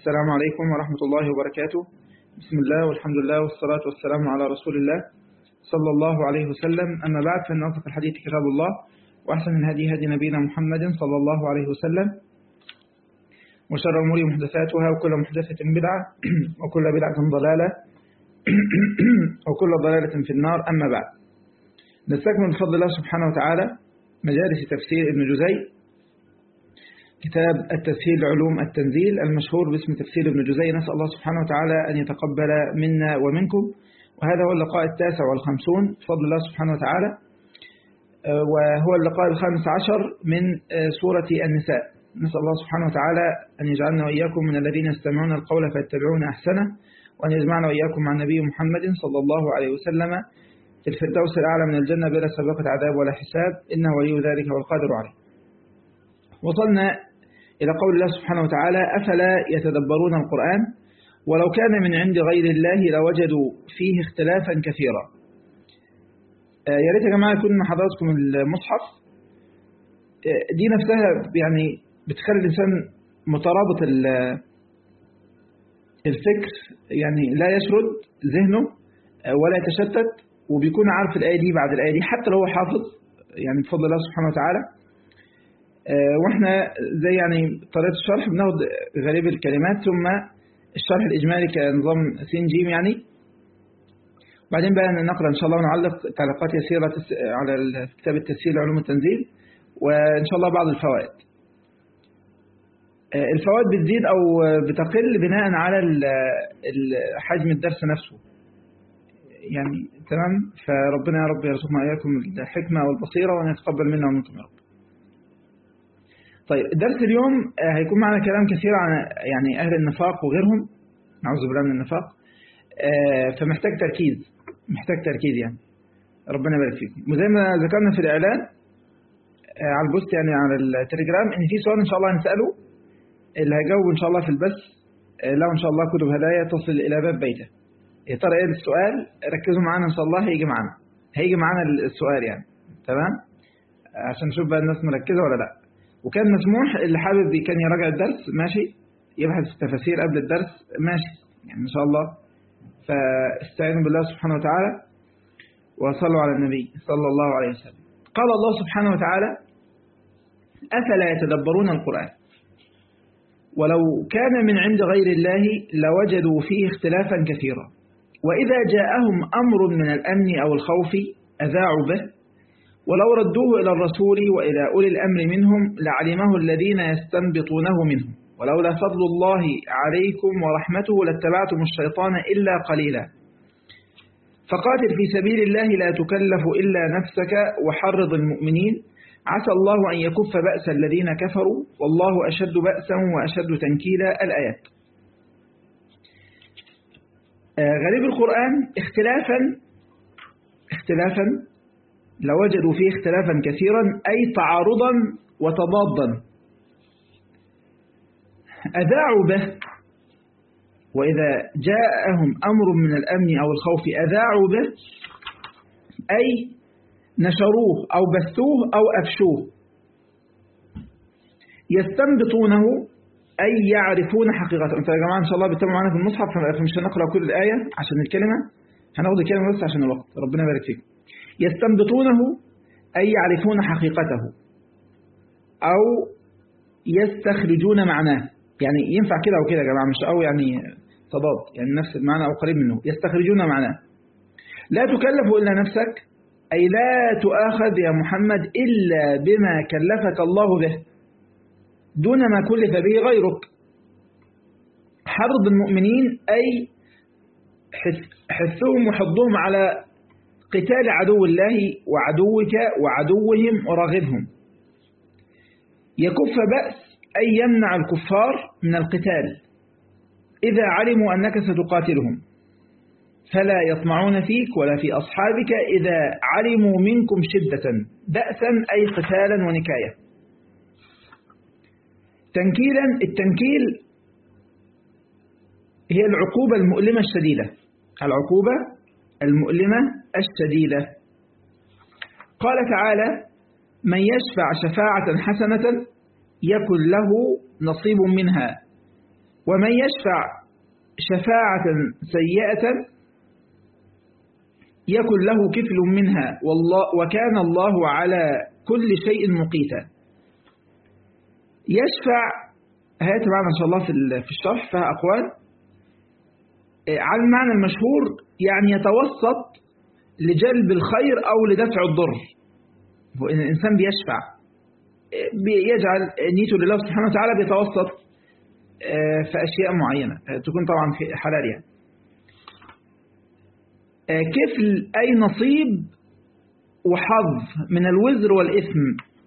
السلام عليكم ورحمة الله وبركاته بسم الله والحمد لله والصلاة والسلام على رسول الله صلى الله عليه وسلم أما بعد فإن أصدق الحديث كتاب الله وأحسن الهدي هدي نبينا محمد صلى الله عليه وسلم وشر الأمور محدثاتها وكل محدثة بدعة وكل بدعة ضلالة وكل ضلالة في النار أما بعد نستكمل بفضل الله سبحانه وتعالى مجالس تفسير ابن جزي كتاب التسهيل علوم التنزيل المشهور باسم تفسير ابن جزي نسأل الله سبحانه وتعالى أن يتقبل منا ومنكم وهذا هو اللقاء التاسع والخمسون بفضل الله سبحانه وتعالى وهو اللقاء الخامس عشر من سورة النساء نسأل الله سبحانه وتعالى أن يجعلنا وإياكم من الذين يستمعون القول فيتبعون أحسنه وأن يجمعنا وإياكم مع النبي محمد صلى الله عليه وسلم في الفردوس الأعلى من الجنة بلا سابقة عذاب ولا حساب إنه ولي ذلك والقادر عليه وصلنا إلى قول الله سبحانه وتعالى أفلا يتدبرون القرآن ولو كان من عند غير الله لوجدوا فيه اختلافا كثيرا يا ريت يا جماعة يكون مع حضراتكم المصحف دي نفسها يعني بتخلي الإنسان مترابط الفكر يعني لا يشرد ذهنه ولا يتشتت وبيكون عارف الآية دي بعد الآية دي حتى لو هو حافظ يعني بفضل الله سبحانه وتعالى واحنا زي يعني طريقة الشرح بناخد غالب الكلمات ثم الشرح الإجمالي كنظام سين جيم يعني بعدين بقى نقرأ إن شاء الله ونعلق تعليقات يسيرة على كتاب التسهيل علوم التنزيل وإن شاء الله بعض الفوائد الفوائد بتزيد أو بتقل بناء على حجم الدرس نفسه يعني تمام فربنا يا رب يرزقنا إياكم الحكمة والبصيرة وأن يتقبل منا ومنكم يا رب طيب الدرس اليوم هيكون معنا كلام كثير عن يعني أهل النفاق وغيرهم نعوذ بالله من النفاق فمحتاج تركيز محتاج تركيز يعني ربنا يبارك فيكم وزي ما ذكرنا في الإعلان على البوست يعني على التليجرام إن في سؤال إن شاء الله هنسأله اللي هيجاوب إن شاء الله في البث له إن شاء الله كتب هدايا تصل إلى باب بيته يا ترى إيه السؤال ركزوا معانا إن شاء الله هيجي معانا هيجي معانا السؤال يعني تمام عشان نشوف بقى الناس مركزة ولا لأ وكان مسموح اللي حابب كان يراجع الدرس ماشي يبحث التفاسير قبل الدرس ماشي يعني إن شاء الله فاستعينوا بالله سبحانه وتعالى وصلوا على النبي صلى الله عليه وسلم قال الله سبحانه وتعالى أفلا يتدبرون القرآن ولو كان من عند غير الله لوجدوا فيه اختلافا كثيرا وإذا جاءهم أمر من الأمن أو الخوف أذاعوا به ولو ردوه إلى الرسول وإلى أولي الأمر منهم لعلمه الذين يستنبطونه منهم ولولا فضل الله عليكم ورحمته لاتبعتم الشيطان إلا قليلا فقاتل في سبيل الله لا تكلف إلا نفسك وحرض المؤمنين عسى الله أن يكف بأس الذين كفروا والله أشد بأسا وأشد تنكيلا الآيات غريب القرآن اختلافا اختلافا لوجدوا فيه اختلافا كثيرا أي تعارضا وتضادا أذاعوا به وإذا جاءهم أمر من الأمن أو الخوف أذاعوا به أي نشروه أو بثوه أو أفشوه يستنبطونه أي يعرفون حقيقته أنت يا جماعة إن شاء الله بتتابعوا معنا في المصحف فمش هنقرأ كل الآية عشان الكلمة هناخد الكلمة بس عشان الوقت ربنا يبارك فيكم يستنبطونه أي يعرفون حقيقته أو يستخرجون معناه يعني ينفع كده أو كده يا جماعة مش أو يعني تضاد يعني نفس المعنى أو قريب منه يستخرجون معناه لا تكلف إلا نفسك أي لا تؤاخذ يا محمد إلا بما كلفك الله به دون ما كلف به غيرك حرض المؤمنين أي حثهم وحضهم على قتال عدو الله وعدوك وعدوهم ورغبهم يكف بأس أي يمنع الكفار من القتال إذا علموا أنك ستقاتلهم فلا يطمعون فيك ولا في أصحابك إذا علموا منكم شدة بأسا أي قتالا ونكاية تنكيلا التنكيل هي العقوبة المؤلمة الشديدة العقوبة المؤلمة الشديدة قال تعالى من يشفع شفاعة حسنة يكن له نصيب منها ومن يشفع شفاعة سيئة يكن له كفل منها والله وكان الله على كل شيء مقيتا يشفع هات معنا إن شاء الله في الشرح فيها أقوال على المعنى المشهور يعني يتوسط لجلب الخير أو لدفع الضر هو إن الإنسان بيشفع بيجعل نيته لله سبحانه وتعالى بيتوسط في أشياء معينة تكون طبعا في حلال يعني كفل أي نصيب وحظ من الوزر والإثم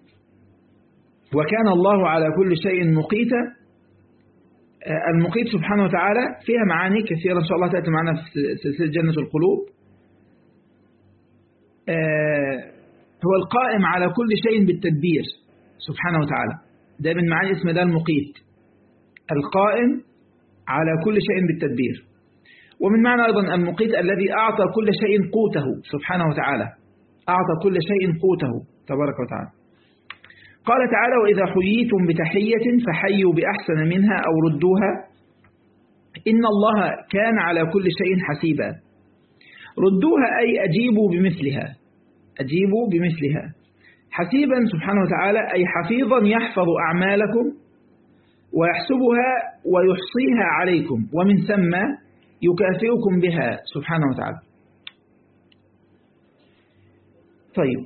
وكان الله على كل شيء مقيتا المقيت سبحانه وتعالى فيها معاني كثيرة إن شاء الله تأتي معنا في سلسلة جنة القلوب هو القائم على كل شيء بالتدبير سبحانه وتعالى ده من معاني اسم ده المقيت القائم على كل شيء بالتدبير ومن معنى أيضا المقيت الذي أعطى كل شيء قوته سبحانه وتعالى أعطى كل شيء قوته تبارك وتعالى قال تعالى وإذا حييتم بتحية فحيوا بأحسن منها أو ردوها إن الله كان على كل شيء حسيبا ردوها أي أجيبوا بمثلها أجيبوا بمثلها حسيبا سبحانه وتعالى أي حفيظا يحفظ أعمالكم ويحسبها ويحصيها عليكم ومن ثم يكافئكم بها سبحانه وتعالى طيب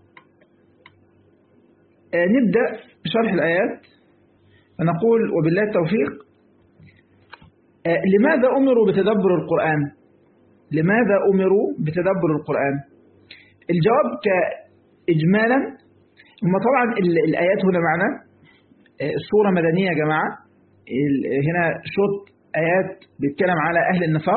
نبدأ بشرح الآيات فنقول وبالله التوفيق لماذا أمروا بتدبر القرآن لماذا أمروا بتدبر القرآن الجواب كإجمالا هم طبعا الآيات هنا معنا الصورة مدنية يا جماعة هنا شوط آيات بيتكلم على أهل النفاق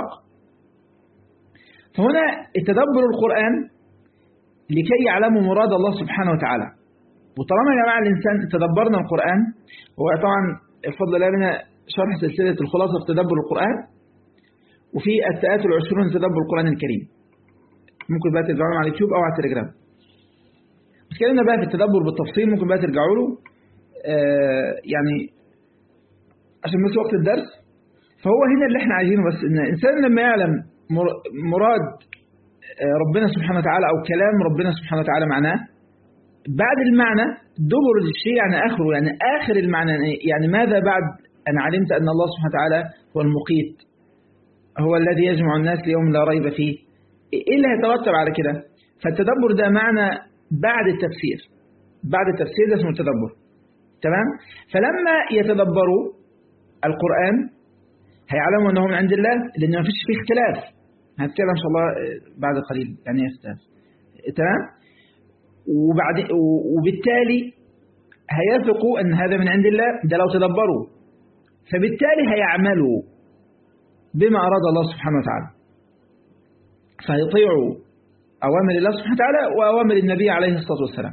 فهنا التدبر القرآن لكي يعلموا مراد الله سبحانه وتعالى وطالما يا جماعة الإنسان تدبرنا القرآن هو طبعا بفضل الله لنا شرح سلسلة الخلاصة في تدبر القرآن وفي التآت العشرون تدبر القرآن الكريم ممكن بقى ترجعوا على اليوتيوب أو على التليجرام اتكلمنا بقى في التدبر بالتفصيل ممكن بقى ترجعوا له آه يعني عشان بس وقت الدرس فهو هنا اللي احنا عايزينه بس ان الانسان لما يعلم مراد ربنا سبحانه وتعالى او كلام ربنا سبحانه وتعالى معناه بعد المعنى دبر الشيء يعني آخره يعني آخر المعنى يعني ماذا بعد أن علمت أن الله سبحانه وتعالى هو المقيت هو الذي يجمع الناس ليوم لا ريب فيه إيه اللي هيترتب على كده فالتدبر ده معنى بعد التفسير بعد التفسير ده اسمه التدبر تمام فلما يتدبروا القرآن هيعلموا أنه من عند الله لأن ما فيش فيه اختلاف هنتكلم إن شاء الله بعد قليل يعني اختلاف تمام وبعد وبالتالي هيثقوا أن هذا من عند الله ده لو تدبروا فبالتالي هيعملوا بما أراد الله سبحانه وتعالى فيطيعوا أوامر الله سبحانه وتعالى وأوامر النبي عليه الصلاة والسلام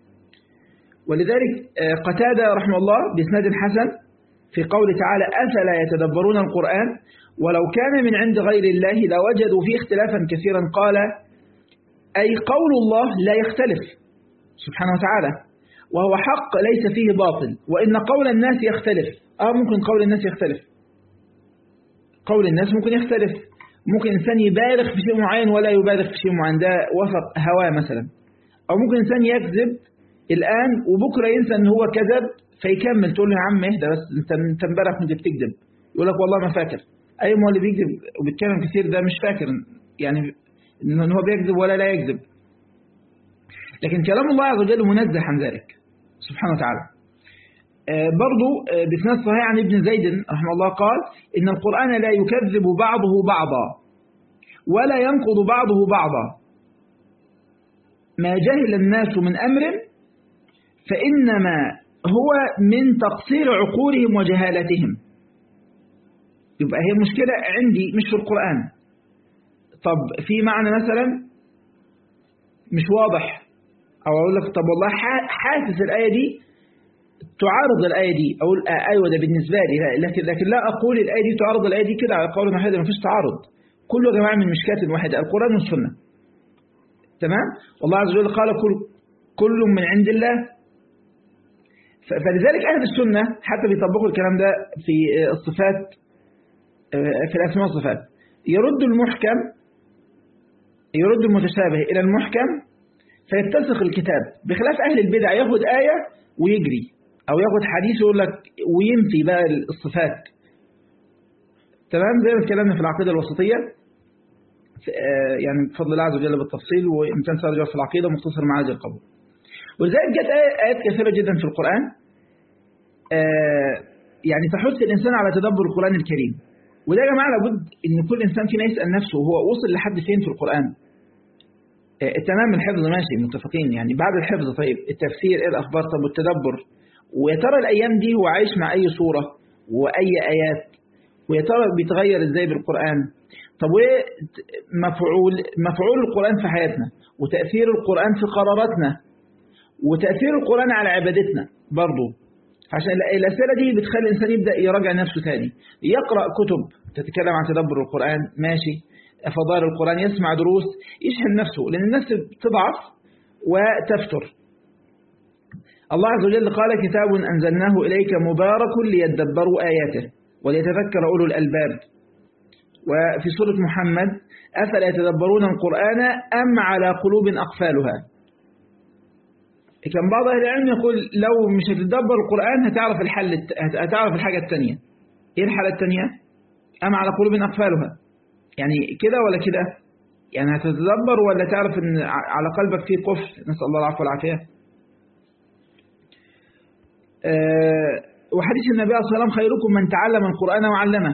ولذلك قتادة رحمه الله بإسناد حسن في قوله تعالى أفلا يتدبرون القرآن ولو كان من عند غير الله لوجدوا فيه اختلافا كثيرا قال أي قول الله لا يختلف سبحانه وتعالى وهو حق ليس فيه باطل وإن قول الناس يختلف آه ممكن قول الناس يختلف قول الناس ممكن يختلف ممكن إنسان يبالغ في شيء معين ولا يبالغ في شيء معين ده وسط هواه مثلا أو ممكن إنسان يكذب الآن وبكرة ينسى أن هو كذب فيكمل تقول له يا عم اهدى بس انت انت امبارح كنت بتكذب يقول لك والله ما فاكر اي ما اللي بيكذب وبيتكلم كثير ده مش فاكر يعني ان هو بيكذب ولا لا يكذب لكن كلام الله عز وجل منزه عن ذلك سبحانه وتعالى برضو بسناد صحيح عن ابن زيد رحمه الله قال إن القرآن لا يكذب بعضه بعضا ولا ينقض بعضه بعضا ما جهل الناس من أمر فإنما هو من تقصير عقولهم وجهالتهم يبقى هي المشكلة عندي مش في القرآن طب في معنى مثلا مش واضح أو أقول لك طب والله حاسس الآية دي تعارض الآية دي أقول آه أيوة ده بالنسبة لي لكن لكن لا أقول الآية دي تعارض الآية دي كده على قول واحد ما فيش تعارض كله يا جماعة من مشكات واحدة القرآن والسنة تمام والله عز وجل قال كل كل من عند الله فلذلك أهل السنة حتى بيطبقوا الكلام ده في الصفات في الأسماء والصفات يرد المحكم يرد المتشابه إلى المحكم فيتسخ الكتاب بخلاف أهل البدع ياخد آية ويجري أو ياخد حديث ويقول لك وينفي بقى الصفات تمام زي ما اتكلمنا في العقيدة الوسطية يعني بفضل الله عز وجل بالتفصيل وإمكان سأرجع في العقيدة مختصر معاذ القبول ولذلك جت آيات كثيرة جدا في القرآن يعني تحث الإنسان على تدبر القرآن الكريم وده يا جماعة لابد إن كل إنسان فينا يسأل نفسه هو وصل لحد فين في القرآن تمام الحفظ ماشي متفقين يعني بعد الحفظ طيب التفسير ايه الأخبار طب والتدبر ويا ترى الأيام دي هو عايش مع أي صورة وأي آيات ويا ترى بيتغير إزاي بالقرآن طب وايه مفعول مفعول القرآن في حياتنا وتأثير القرآن في قراراتنا وتأثير القرآن على عبادتنا برضه عشان الأسئلة دي بتخلي الإنسان يبدأ يراجع نفسه تاني يقرأ كتب تتكلم عن تدبر القرآن ماشي فضائل القرآن يسمع دروس يشحن نفسه لأن النفس تضعف وتفتر الله عز وجل قال كتاب أنزلناه إليك مبارك ليدبروا آياته وليتذكر أولو الألباب وفي سورة محمد أفلا يتدبرون القرآن أم على قلوب أقفالها كان بعض أهل العلم يقول لو مش هتدبر القرآن هتعرف الحل هتعرف الحاجة الثانية إيه الحالة الثانية أم على قلوب أقفالها يعني كده ولا كده يعني هتتدبر ولا تعرف ان على قلبك فيه قفل نسأل الله العفو والعافية أه وحديث النبي صلى الله عليه وسلم خيركم من تعلم القرآن وعلمه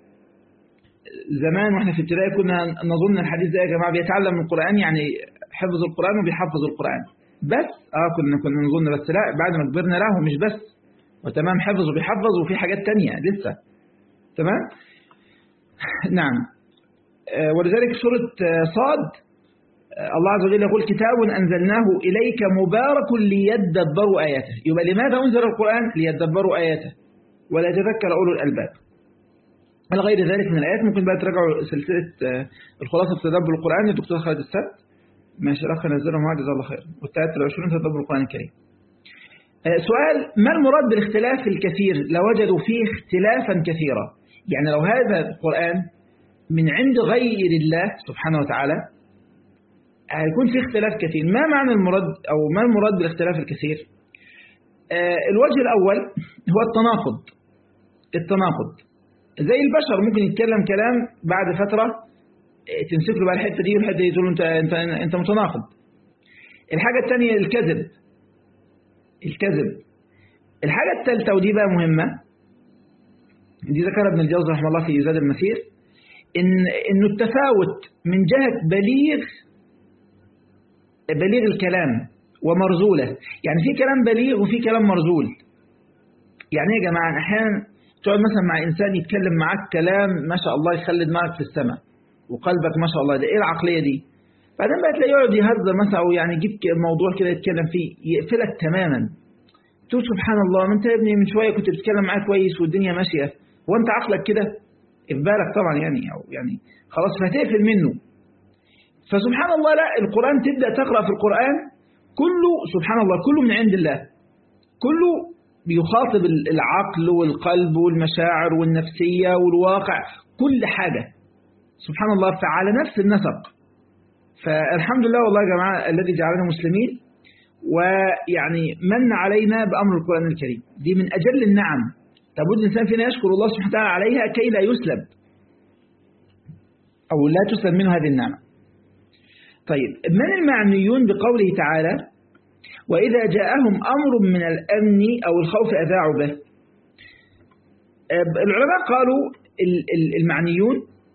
زمان واحنا في ابتدائي كنا نظن الحديث ده يا جماعة بيتعلم القرآن يعني حفظ القرآن وبيحفظ القرآن بس اه كنا كنا نظن بس لا بعد ما كبرنا لا هو مش بس وتمام حفظ وبيحفظ وفي حاجات تانية لسه تمام نعم ولذلك سورة صاد الله عز وجل يقول كتاب أنزلناه إليك مبارك ليدبروا آياته يبقى لماذا أنزل القرآن ليدبروا آياته ولا يتذكر أولو الألباب على غير ذلك من الآيات ممكن بقى تراجعوا سلسلة الخلاصة في تدبر القرآن للدكتور خالد السبت ماشي الأخ نزله معاه جزاه الله خير والتالت العشرين تدبر القرآن الكريم سؤال ما المراد بالاختلاف الكثير لوجدوا فيه اختلافا كثيرا يعني لو هذا القرآن من عند غير الله سبحانه وتعالى هيكون في اختلاف كثير ما معنى المراد أو ما المراد بالاختلاف الكثير آه الوجه الأول هو التناقض التناقض زي البشر ممكن يتكلم كلام بعد فترة تمسك له بقى الحتة دي والحتة دي تقول له انت, انت, انت متناقض الحاجة الثانية الكذب الكذب الحاجة الثالثة ودي بقى مهمة دي ذكر ابن الجوزي رحمه الله في زاد المسير إن إنه التفاوت من جهة بليغ بليغ الكلام ومرزوله يعني في كلام بليغ وفي كلام مرزول يعني يا جماعة أحيانا تقعد مثلا مع إنسان يتكلم معاك كلام ما شاء الله يخلي دماغك في السماء وقلبك ما شاء الله ده إيه العقلية دي بعدين بقى تلاقيه يقعد يهزر مثلا أو يعني يجيب موضوع كده يتكلم فيه يقفلك تماما تقول سبحان الله ما أنت يا ابني من شوية كنت بتتكلم معاه كويس والدنيا ماشية هو أنت عقلك كده في بالك طبعا يعني أو يعني خلاص فهتقفل منه فسبحان الله لا القرآن تبدأ تقرأ في القرآن كله سبحان الله كله من عند الله كله بيخاطب العقل والقلب والمشاعر والنفسية والواقع كل حاجة سبحان الله فعلى نفس النسق فالحمد لله والله يا جماعة الذي جعلنا مسلمين ويعني من علينا بأمر القرآن الكريم دي من أجل النعم لابد الإنسان فينا يشكر الله سبحانه وتعالى عليها كي لا يسلب أو لا تسلب منه هذه النعمة طيب من المعنيون بقوله تعالى وإذا جاءهم أمر من الأمن أو الخوف أذاعوا به العلماء قالوا المعنيون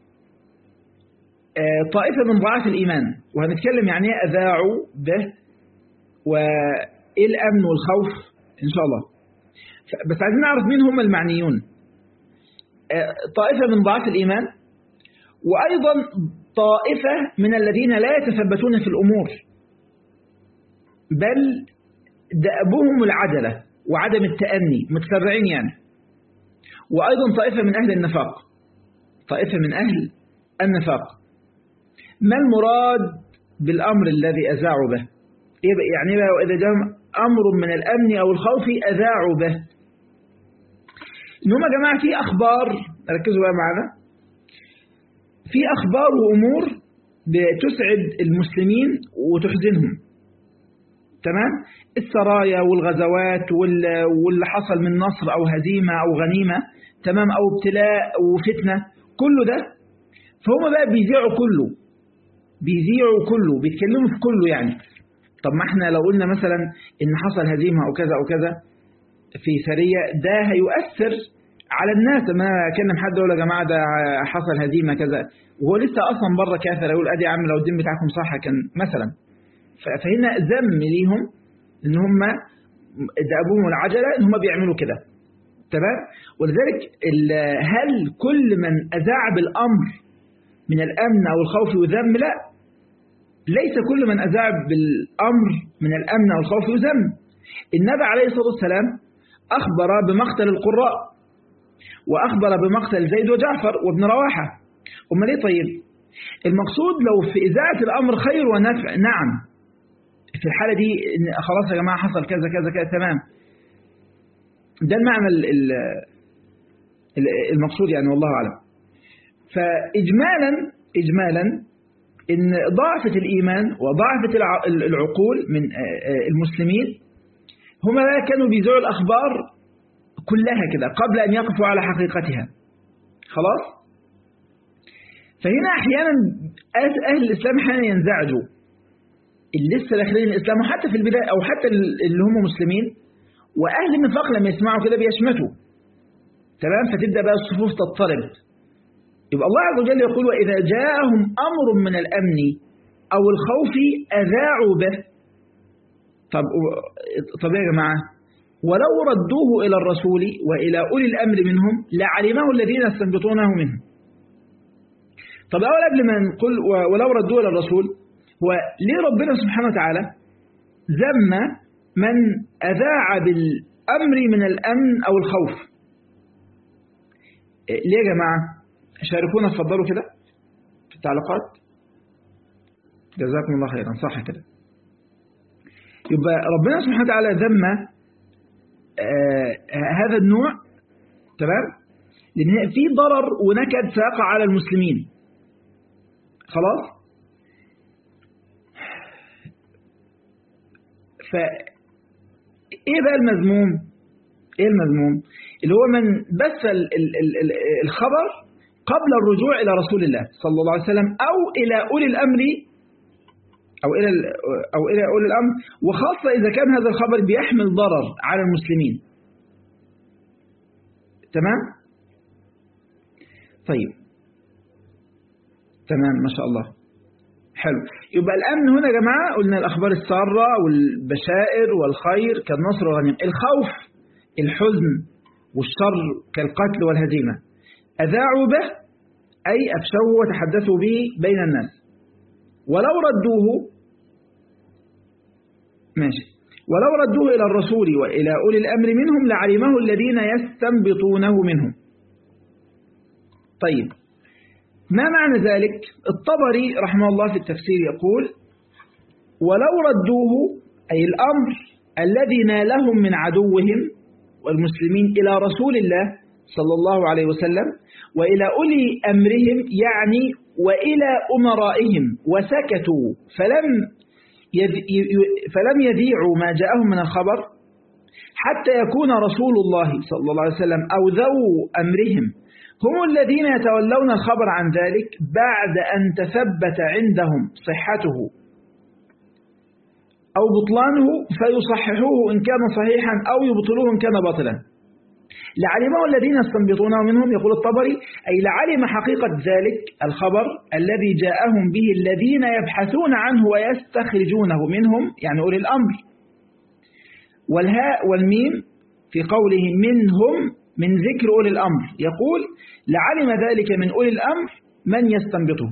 طائفة من ضعاف الإيمان وهنتكلم يعني أذاعوا به وإيه الأمن والخوف إن شاء الله بس عايزين نعرف مين هم المعنيون طائفة من ضعاف الإيمان وأيضا طائفة من الذين لا يتثبتون في الأمور بل دأبهم العجلة وعدم التأني متسرعين يعني وأيضا طائفة من أهل النفاق طائفة من أهل النفاق ما المراد بالأمر الذي أزاعوا به يعني بقى وإذا جاءهم أمر من الأمن أو الخوف أذاعوا به إن هم يا جماعة في أخبار ركزوا بقى معنا في أخبار وأمور بتسعد المسلمين وتحزنهم تمام السرايا والغزوات واللي حصل من نصر أو هزيمة أو غنيمة تمام أو ابتلاء وفتنة كله ده فهم بقى بيذيعوا كله بيذيعوا كله بيتكلموا في كله يعني طب ما احنا لو قلنا مثلا ان حصل هزيمة او كذا او كذا في سرية ده هيؤثر على الناس ما كلم حد يقول يا جماعة ده حصل هزيمة كذا وهو لسه اصلا بره كافر يقول ادي يا عم لو الدين بتاعكم صح كان مثلا فهنا ذم ليهم ان هم دابوهم العجلة ان هم بيعملوا كده تمام ولذلك هل كل من اذاع بالامر من الامن او الخوف يذم لا ليس كل من أذاع بالأمر من الأمن أو الخوف يذم النبي عليه الصلاة والسلام أخبر بمقتل القراء وأخبر بمقتل زيد وجعفر وابن رواحة أما ليه طيب المقصود لو في إذاعة الأمر خير ونفع نعم في الحالة دي خلاص يا جماعة حصل كذا كذا كذا تمام ده المعنى المقصود يعني والله أعلم فإجمالا إجمالا إن ضعفة الإيمان وضعفة العقول من المسلمين هم كانوا بيذيعوا الأخبار كلها كده قبل أن يقفوا على حقيقتها خلاص فهنا أحيانا أهل الإسلام أحيانا ينزعجوا اللي لسه داخلين الإسلام وحتى في البداية أو حتى اللي هم مسلمين وأهل النفاق لما يسمعوا كده بيشمتوا تمام فتبدأ بقى الصفوف تضطرب يبقى الله عز وجل يقول وإذا جاءهم أمر من الأمن أو الخوف أذاعوا به طب, طب يا جماعة ولو ردوه إلى الرسول وإلى أولي الأمر منهم لعلمه الذين يستنبطونه منهم طب أول قبل ما نقول ولو ردوه إلى الرسول هو ليه ربنا سبحانه وتعالى ذم من أذاع بالأمر من الأمن أو الخوف ليه يا جماعة شاركونا اتفضلوا كده في التعليقات جزاكم الله خيرا صح كده يبقى ربنا سبحانه وتعالى ذم آه هذا النوع تمام لان في ضرر ونكد سيقع على المسلمين خلاص ف ايه بقى المذموم ايه المذموم اللي هو من بث الخبر قبل الرجوع إلى رسول الله صلى الله عليه وسلم أو إلى أولي الأمر أو إلى أو إلى أولي الأمر وخاصة إذا كان هذا الخبر بيحمل ضرر على المسلمين تمام طيب تمام ما شاء الله حلو يبقى الأمن هنا يا جماعة قلنا الأخبار السارة والبشائر والخير كالنصر والغنيمة الخوف الحزن والشر كالقتل والهزيمة أذاعوا به أي أفشوه وتحدثوا به بين الناس ولو ردوه ماشي ولو ردوه إلى الرسول وإلى أولي الأمر منهم لعلمه الذين يستنبطونه منهم طيب ما معنى ذلك الطبري رحمه الله في التفسير يقول ولو ردوه أي الأمر الذي نالهم من عدوهم والمسلمين إلى رسول الله صلى الله عليه وسلم وإلى أولي أمرهم يعني وإلى أمرائهم وسكتوا فلم فلم يذيعوا ما جاءهم من الخبر حتى يكون رسول الله صلى الله عليه وسلم أو ذو أمرهم هم الذين يتولون الخبر عن ذلك بعد أن تثبت عندهم صحته أو بطلانه فيصححوه إن كان صحيحا أو يبطلوه إن كان باطلا لعلمه الذين يستنبطونه منهم يقول الطبري أي لعلم حقيقة ذلك الخبر الذي جاءهم به الذين يبحثون عنه ويستخرجونه منهم يعني أولي الأمر والهاء والميم في قوله منهم من ذكر أولي الأمر يقول لعلم ذلك من أولي الأمر من يستنبطه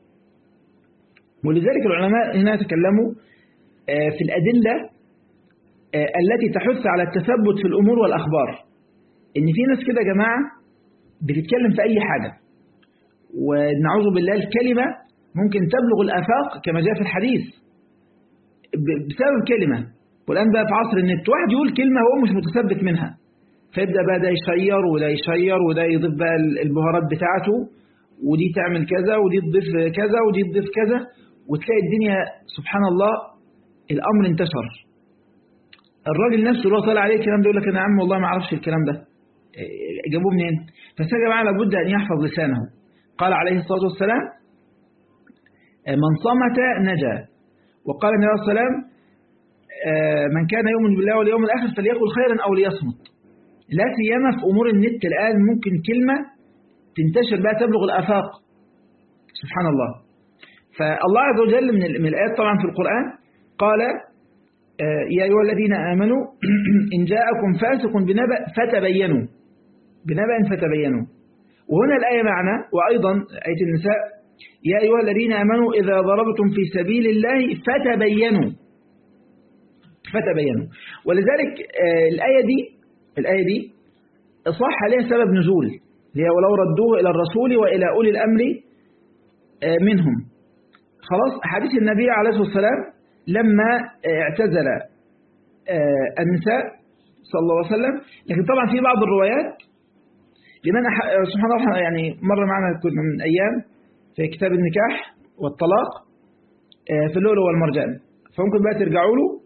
ولذلك العلماء هنا تكلموا في الأدلة التي تحث على التثبت في الأمور والأخبار إن في ناس كده يا جماعة بتتكلم في أي حاجة ونعوذ بالله الكلمة ممكن تبلغ الآفاق كما جاء في الحديث بسبب كلمة والآن بقى في عصر النت واحد يقول كلمة هو مش متثبت منها فيبدأ بقى ده يشير وده يشير وده يضيف بقى البهارات بتاعته ودي تعمل كذا ودي تضيف كذا ودي تضيف كذا وتلاقي الدنيا سبحان الله الأمر انتشر الراجل نفسه اللي هو طالع عليه الكلام ده يقول لك أنا يا عم والله ما أعرفش الكلام ده جابوه منين فسيا جماعة لابد أن يحفظ لسانه قال عليه الصلاة والسلام من صمت نجا وقال النبي صلى الله عليه وسلم من كان يؤمن بالله واليوم الآخر فليقل خيرا أو ليصمت لا سيما في أمور النت الآن ممكن كلمة تنتشر بها تبلغ الآفاق سبحان الله فالله عز وجل من الآيات طبعا في القرآن قال يا أيها الذين آمنوا إن جاءكم فاسق بنبأ فتبينوا بنبأ فتبينوا وهنا الآية معنا وأيضا آية النساء يا أيها الذين آمنوا إذا ضربتم في سبيل الله فتبينوا فتبينوا ولذلك الآية دي الآية دي صح عليها سبب نزول هي ولو ردوه إلى الرسول وإلى أولي الأمر منهم خلاص حديث النبي عليه الصلاة والسلام لما اعتزل النساء صلى الله عليه وسلم لكن طبعا في بعض الروايات لمن أح... سبحان الله يعني مر معنا كنا من أيام في كتاب النكاح والطلاق في اللؤلؤ والمرجان فممكن بقى ترجعوا له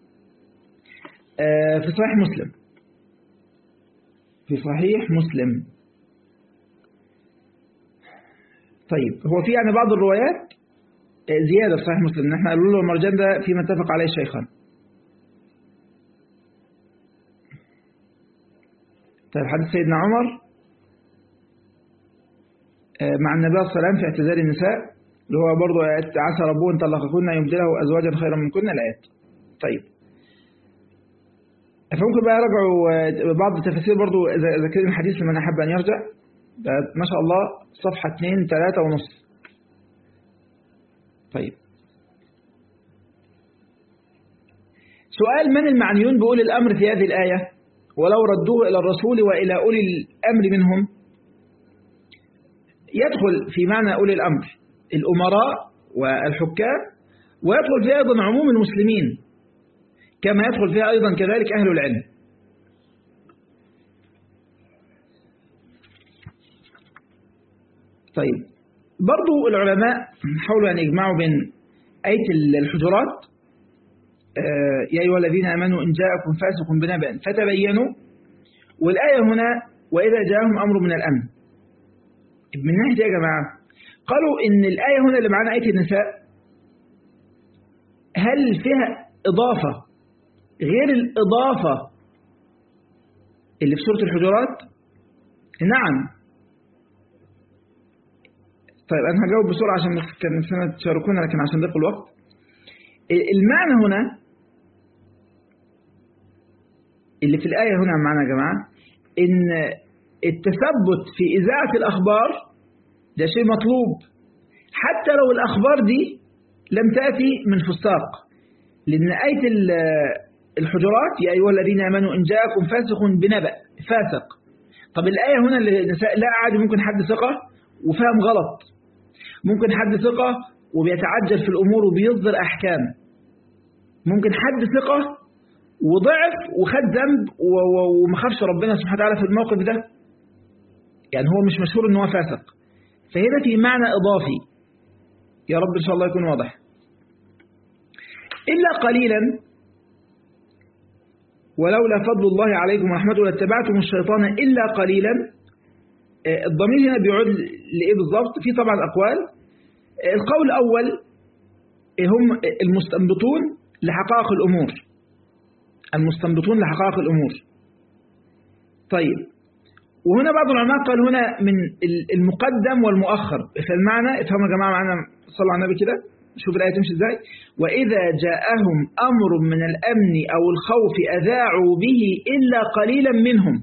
في صحيح مسلم في صحيح مسلم طيب هو في يعني بعض الروايات زيادة في صحيح مسلم ان احنا اللؤلؤ والمرجان ده فيما اتفق عليه الشيخان طيب حديث سيدنا عمر مع النبي صلى الله عليه وسلم في اعتزال النساء اللي هو برضه عسى ربه ان طلقكن يبدله ازواجا خيرا منكن الايات طيب فممكن بقى يراجعوا بعض التفاسير برضه اذا كان الحديث لمن احب ان يرجع ما شاء الله صفحه 2 3 ونص طيب سؤال من المعنيون بأولي الأمر في هذه الآية ولو ردوه إلى الرسول وإلى أولي الأمر منهم يدخل في معنى أولي الأمر الأمراء والحكام ويدخل فيها أيضا عموم المسلمين كما يدخل فيها أيضا كذلك أهل العلم طيب برضو العلماء حاولوا أن يجمعوا بين آية الحجرات يا أيها الذين آمنوا إن جاءكم فاسق بنبأ فتبينوا والآية هنا وإذا جاءهم أمر من الأمن من ناحية يا جماعة قالوا إن الآية هنا اللي معانا آية النساء هل فيها إضافة غير الإضافة اللي في سورة الحجرات نعم طيب أنا هجاوب بسرعة عشان كان نفسنا تشاركونا لكن عشان ضيق الوقت المعنى هنا اللي في الآية هنا معنا يا جماعة إن التثبت في إذاعة الأخبار ده شيء مطلوب حتى لو الأخبار دي لم تأتي من فساق لأن آية الحجرات يا أيها الذين آمنوا إن جاءكم فاسق بنبأ فاسق طب الآية هنا اللي لا عادي ممكن حد ثقة وفهم غلط ممكن حد ثقة وبيتعجل في الأمور وبيصدر أحكام ممكن حد ثقة وضعف وخد ذنب وما خافش ربنا سبحانه وتعالى في الموقف ده يعني هو مش مشهور ان هو فاسق فهنا في معنى إضافي يا رب إن شاء الله يكون واضح إلا قليلا ولولا فضل الله عليكم ورحمته لاتبعتم الشيطان إلا قليلا الضمير هنا بيعود لإيه بالضبط في طبعا أقوال القول الأول هم المستنبطون لحقائق الأمور المستنبطون لحقائق الأمور طيب وهنا بعض العلماء قال هنا من المقدم والمؤخر فالمعنى افهموا يا جماعة معنا صلوا على النبي كده شوف الآية تمشي ازاي وإذا جاءهم أمر من الأمن أو الخوف أذاعوا به إلا قليلا منهم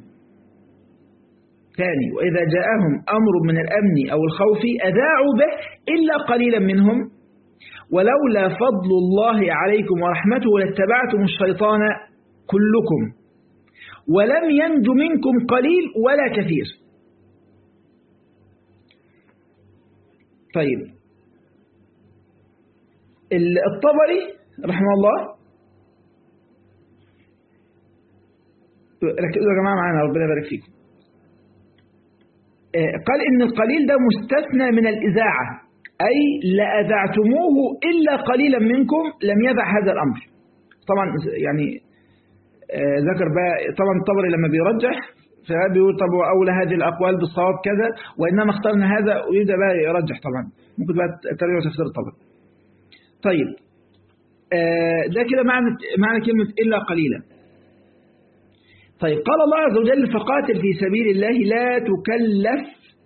ثاني وإذا جاءهم أمر من الأمن أو الخوف أذاعوا به إلا قليلا منهم ولولا فضل الله عليكم ورحمته لاتبعتم الشيطان كلكم ولم ينج منكم قليل ولا كثير طيب الطبري رحمه الله ركزوا يا جماعة معانا ربنا يبارك فيكم قال إن القليل ده مستثنى من الإذاعة أي لأذعتموه إلا قليلا منكم لم يدع هذا الأمر طبعا يعني ذكر بقى طبعا الطبري لما بيرجح فبيقول طب وأولى هذه الأقوال بالصواب كذا وإنما اخترنا هذا ويبدأ بقى يرجح طبعا ممكن بقى ترجع تفسير الطبري طيب ده كده معنى معنى كلمة إلا قليلا طيب قال الله عز وجل فقاتل في سبيل الله لا تكلف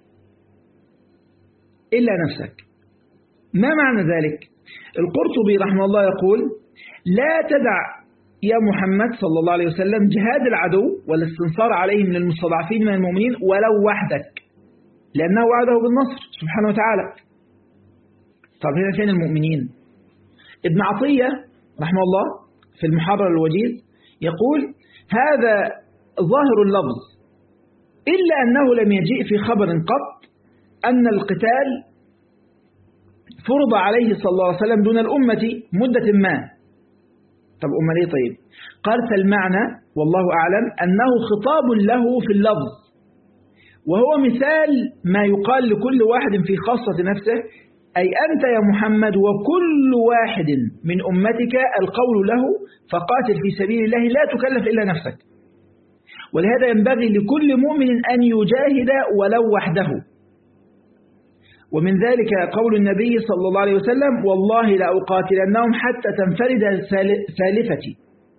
إلا نفسك ما معنى ذلك القرطبي رحمه الله يقول لا تدع يا محمد صلى الله عليه وسلم جهاد العدو والاستنصار عليه من المستضعفين من المؤمنين ولو وحدك لأنه وعده بالنصر سبحانه وتعالى طب هنا فين المؤمنين ابن عطية رحمه الله في المحرر الوجيز يقول هذا ظاهر اللفظ إلا أنه لم يجيء في خبر قط أن القتال فرض عليه صلى الله عليه وسلم دون الأمة مدة ما طب أمال إيه طيب قال فالمعنى والله أعلم أنه خطاب له في اللفظ وهو مثال ما يقال لكل واحد في خاصة نفسه أي أنت يا محمد وكل واحد من أمتك القول له فقاتل في سبيل الله لا تكلف إلا نفسك ولهذا ينبغي لكل مؤمن أن يجاهد ولو وحده ومن ذلك قول النبي صلى الله عليه وسلم والله لأقاتلنهم حتى تنفرد سالفتي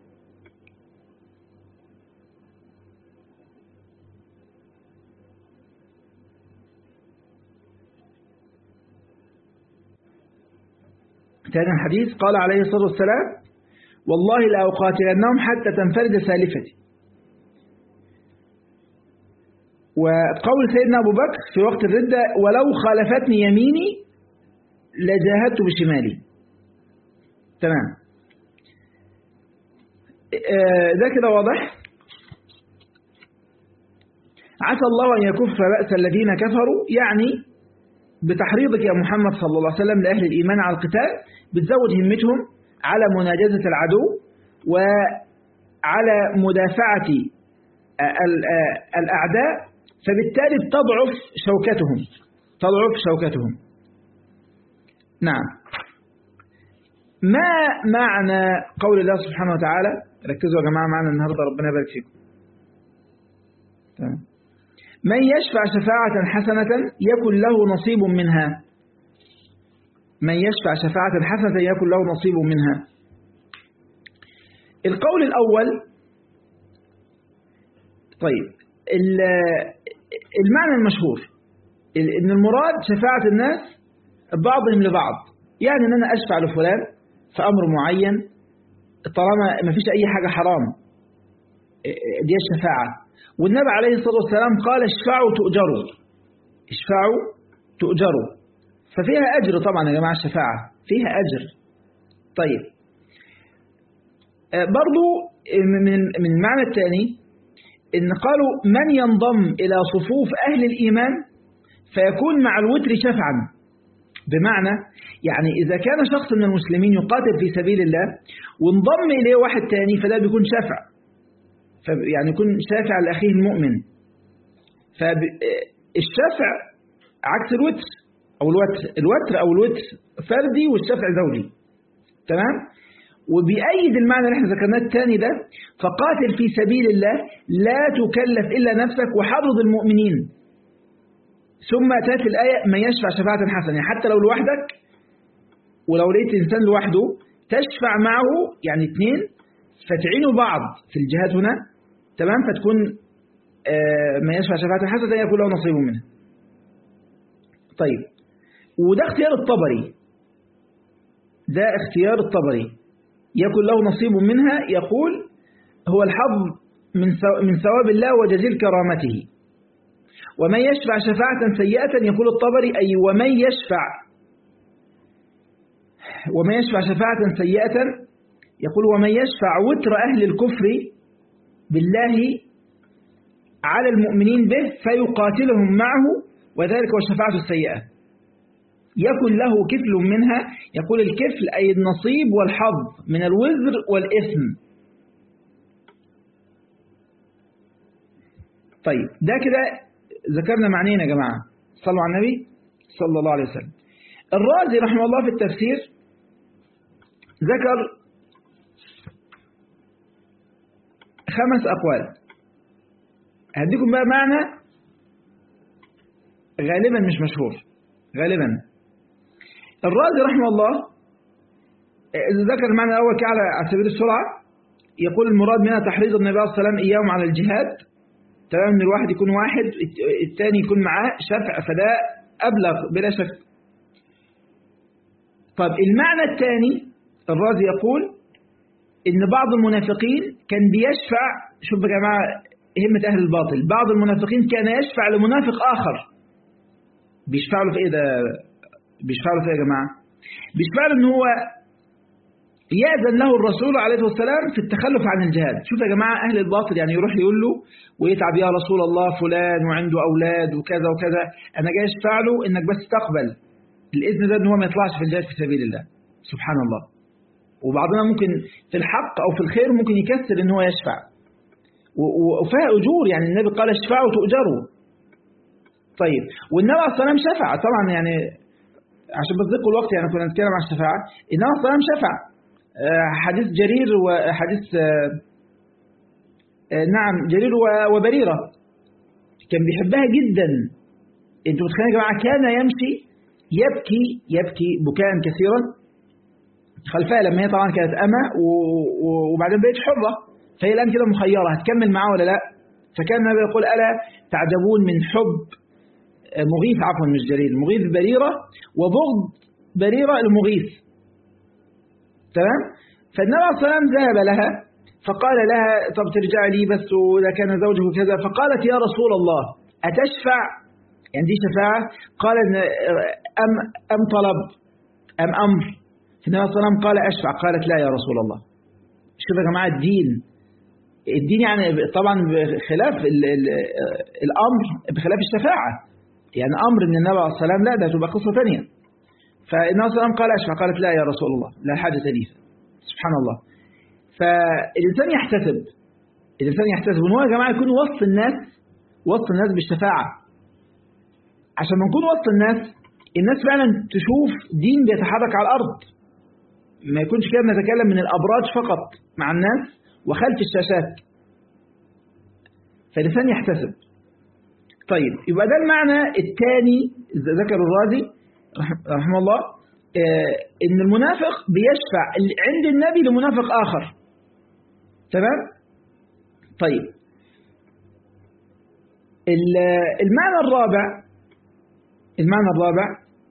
ثاني الحديث قال عليه الصلاة والسلام والله لأقاتلنهم حتى تنفرد سالفتي وقول سيدنا أبو بكر في وقت الردة ولو خالفتني يميني لجاهدت بشمالي تمام ده كده واضح عسى الله أن يكف بأس الذين كفروا يعني بتحريضك يا محمد صلى الله عليه وسلم لأهل الإيمان على القتال بتزود همتهم على مناجزة العدو وعلى مدافعة الأعداء فبالتالي تضعف شوكتهم تضعف شوكتهم نعم ما معنى قول الله سبحانه وتعالى ركزوا يا جماعة معنا النهاردة ربنا يبارك فيكم تمام من يشفع شفاعة حسنة يكن له نصيب منها من يشفع شفاعة حسنة يكن له نصيب منها القول الأول طيب المعنى المشهور ان المراد شفاعة الناس بعضهم لبعض يعني ان انا اشفع لفلان في امر معين طالما ما فيش اي حاجة حرام دي الشفاعة والنبي عليه الصلاة والسلام قال اشفعوا تؤجروا اشفعوا تؤجروا ففيها اجر طبعا يا جماعة الشفاعة فيها اجر طيب برضو من من المعنى الثاني إن قالوا من ينضم إلى صفوف أهل الإيمان فيكون مع الوتر شفعا بمعنى يعني إذا كان شخص من المسلمين يقاتل في سبيل الله وانضم إليه واحد تاني فده بيكون شفع يعني يكون شافع لأخيه المؤمن فالشفع عكس الوتر أو الوتر الوتر أو الوتر فردي والشفع زوجي تمام وبأيد المعنى اللي احنا ذكرناه الثاني ده فقاتل في سبيل الله لا تكلف إلا نفسك وحرض المؤمنين ثم تأتي الآية من يشفع شفاعة حسنة يعني حتى لو لوحدك ولو لقيت إنسان لوحده تشفع معه يعني اثنين فتعينوا بعض في الجهاد هنا تمام فتكون من يشفع شفاعة حسنة يكون له نصيب منها طيب وده اختيار الطبري ده اختيار الطبري يكن له نصيب منها يقول هو الحظ من من ثواب الله وجزيل كرامته ومن يشفع شفاعة سيئة يقول الطبري أي ومن يشفع ومن يشفع شفاعة سيئة يقول ومن يشفع وتر أهل الكفر بالله على المؤمنين به فيقاتلهم معه وذلك هو الشفاعة السيئة يكن له كفل منها يقول الكفل أي النصيب والحظ من الوزر والإثم طيب ده كده ذكرنا معنيين يا جماعة صلوا على النبي صلى الله عليه وسلم الرازي رحمه الله في التفسير ذكر خمس أقوال هديكم بقى معنى غالبا مش مشهور غالبا الرازي رحمه الله ذكر المعنى الأول كعلى على سبيل السرعة يقول المراد منها تحريض النبي صلى الله عليه وسلم إياهم على الجهاد تمام ان الواحد يكون واحد الثاني يكون معاه شفع فده أبلغ بلا شك طب المعنى الثاني الرازي يقول ان بعض المنافقين كان بيشفع شوف يا جماعة همة أهل الباطل بعض المنافقين كان يشفع لمنافق آخر بيشفع له في إيه ده بيشفع له في إيه يا جماعة بيشفع له ان هو يأذن له الرسول عليه الصلاة والسلام في التخلف عن الجهاد شوف يا جماعة أهل الباطل يعني يروح يقول له ويتعب يا رسول الله فلان وعنده أولاد وكذا وكذا أنا جاي أشفع له إنك بس تقبل الإذن ده إن هو ما يطلعش في الجهاد في سبيل الله سبحان الله وبعضنا ممكن في الحق أو في الخير ممكن يكسر إن هو يشفع وفيها أجور يعني النبي قال اشفعوا تؤجروا طيب والنبي عليه الصلاة والسلام شفع طبعا يعني عشان بتذكروا الوقت يعني كنا نتكلم عن الشفاعة النبي عليه الصلاة والسلام شفع حديث جرير وحديث نعم جرير وبريرة كان بيحبها جدا انتوا متخيلين يا جماعة كان يمشي يبكي يبكي بكاء كثيرا خلفها لما هي طبعا كانت أمة وبعدين بقت حرة فهي الآن كده مخيرة هتكمل معاه ولا لا فكان النبي يقول ألا تعجبون من حب مغيث عفوا مش جرير مغيث بريرة وبغض بريرة المغيث تمام فالنبي عليه الصلاة والسلام ذهب لها فقال لها طب ترجع لي بس وإذا كان زوجه كذا فقالت يا رسول الله أتشفع يعني دي شفاعة قال أم, أم طلب أم أمر النبي صلى الله عليه وسلم قال أشفع قالت لا يا رسول الله شوف يا جماعة الدين الدين يعني طبعا بخلاف ال ال الأمر بخلاف الشفاعة يعني أمر من النبي عليه الصلاة والسلام لا ده تبقى قصة ثانية فالنبي صلى الله عليه وسلم قال أشفع قالت لا يا رسول الله لا حاجة لي سبحان الله فالإنسان يحتسب الإنسان يحتسب وإن هو يا جماعة يكون وسط الناس وسط الناس بالشفاعة عشان ما نكون وسط الناس الناس فعلا تشوف دين بيتحرك على الأرض ما يكونش كده بنتكلم من الأبراج فقط مع الناس وخلف الشاشات فالإنسان يحتسب طيب يبقى ده المعنى الثاني ذكر الرازي رحمه الله ان المنافق بيشفع عند النبي لمنافق آخر تمام طيب المعنى الرابع المعنى الرابع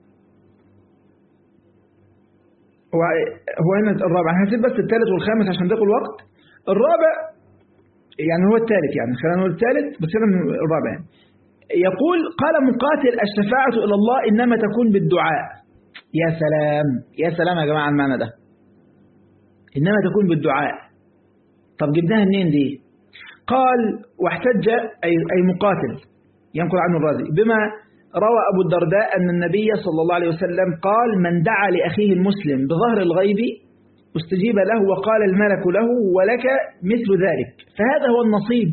هو هو هنا الرابع هنسيب بس الثالث والخامس عشان ضيق الوقت الرابع يعني هو الثالث يعني خلينا نقول الثالث بس هنا الرابع يعني يقول قال مقاتل الشفاعة إلى الله إنما تكون بالدعاء يا سلام يا سلام يا جماعة المعنى ده إنما تكون بالدعاء طب جبناها منين دي قال واحتج أي, أي مقاتل ينقل عنه الرازي بما روى أبو الدرداء أن النبي صلى الله عليه وسلم قال من دعا لأخيه المسلم بظهر الغيب استجيب له وقال الملك له ولك مثل ذلك فهذا هو النصيب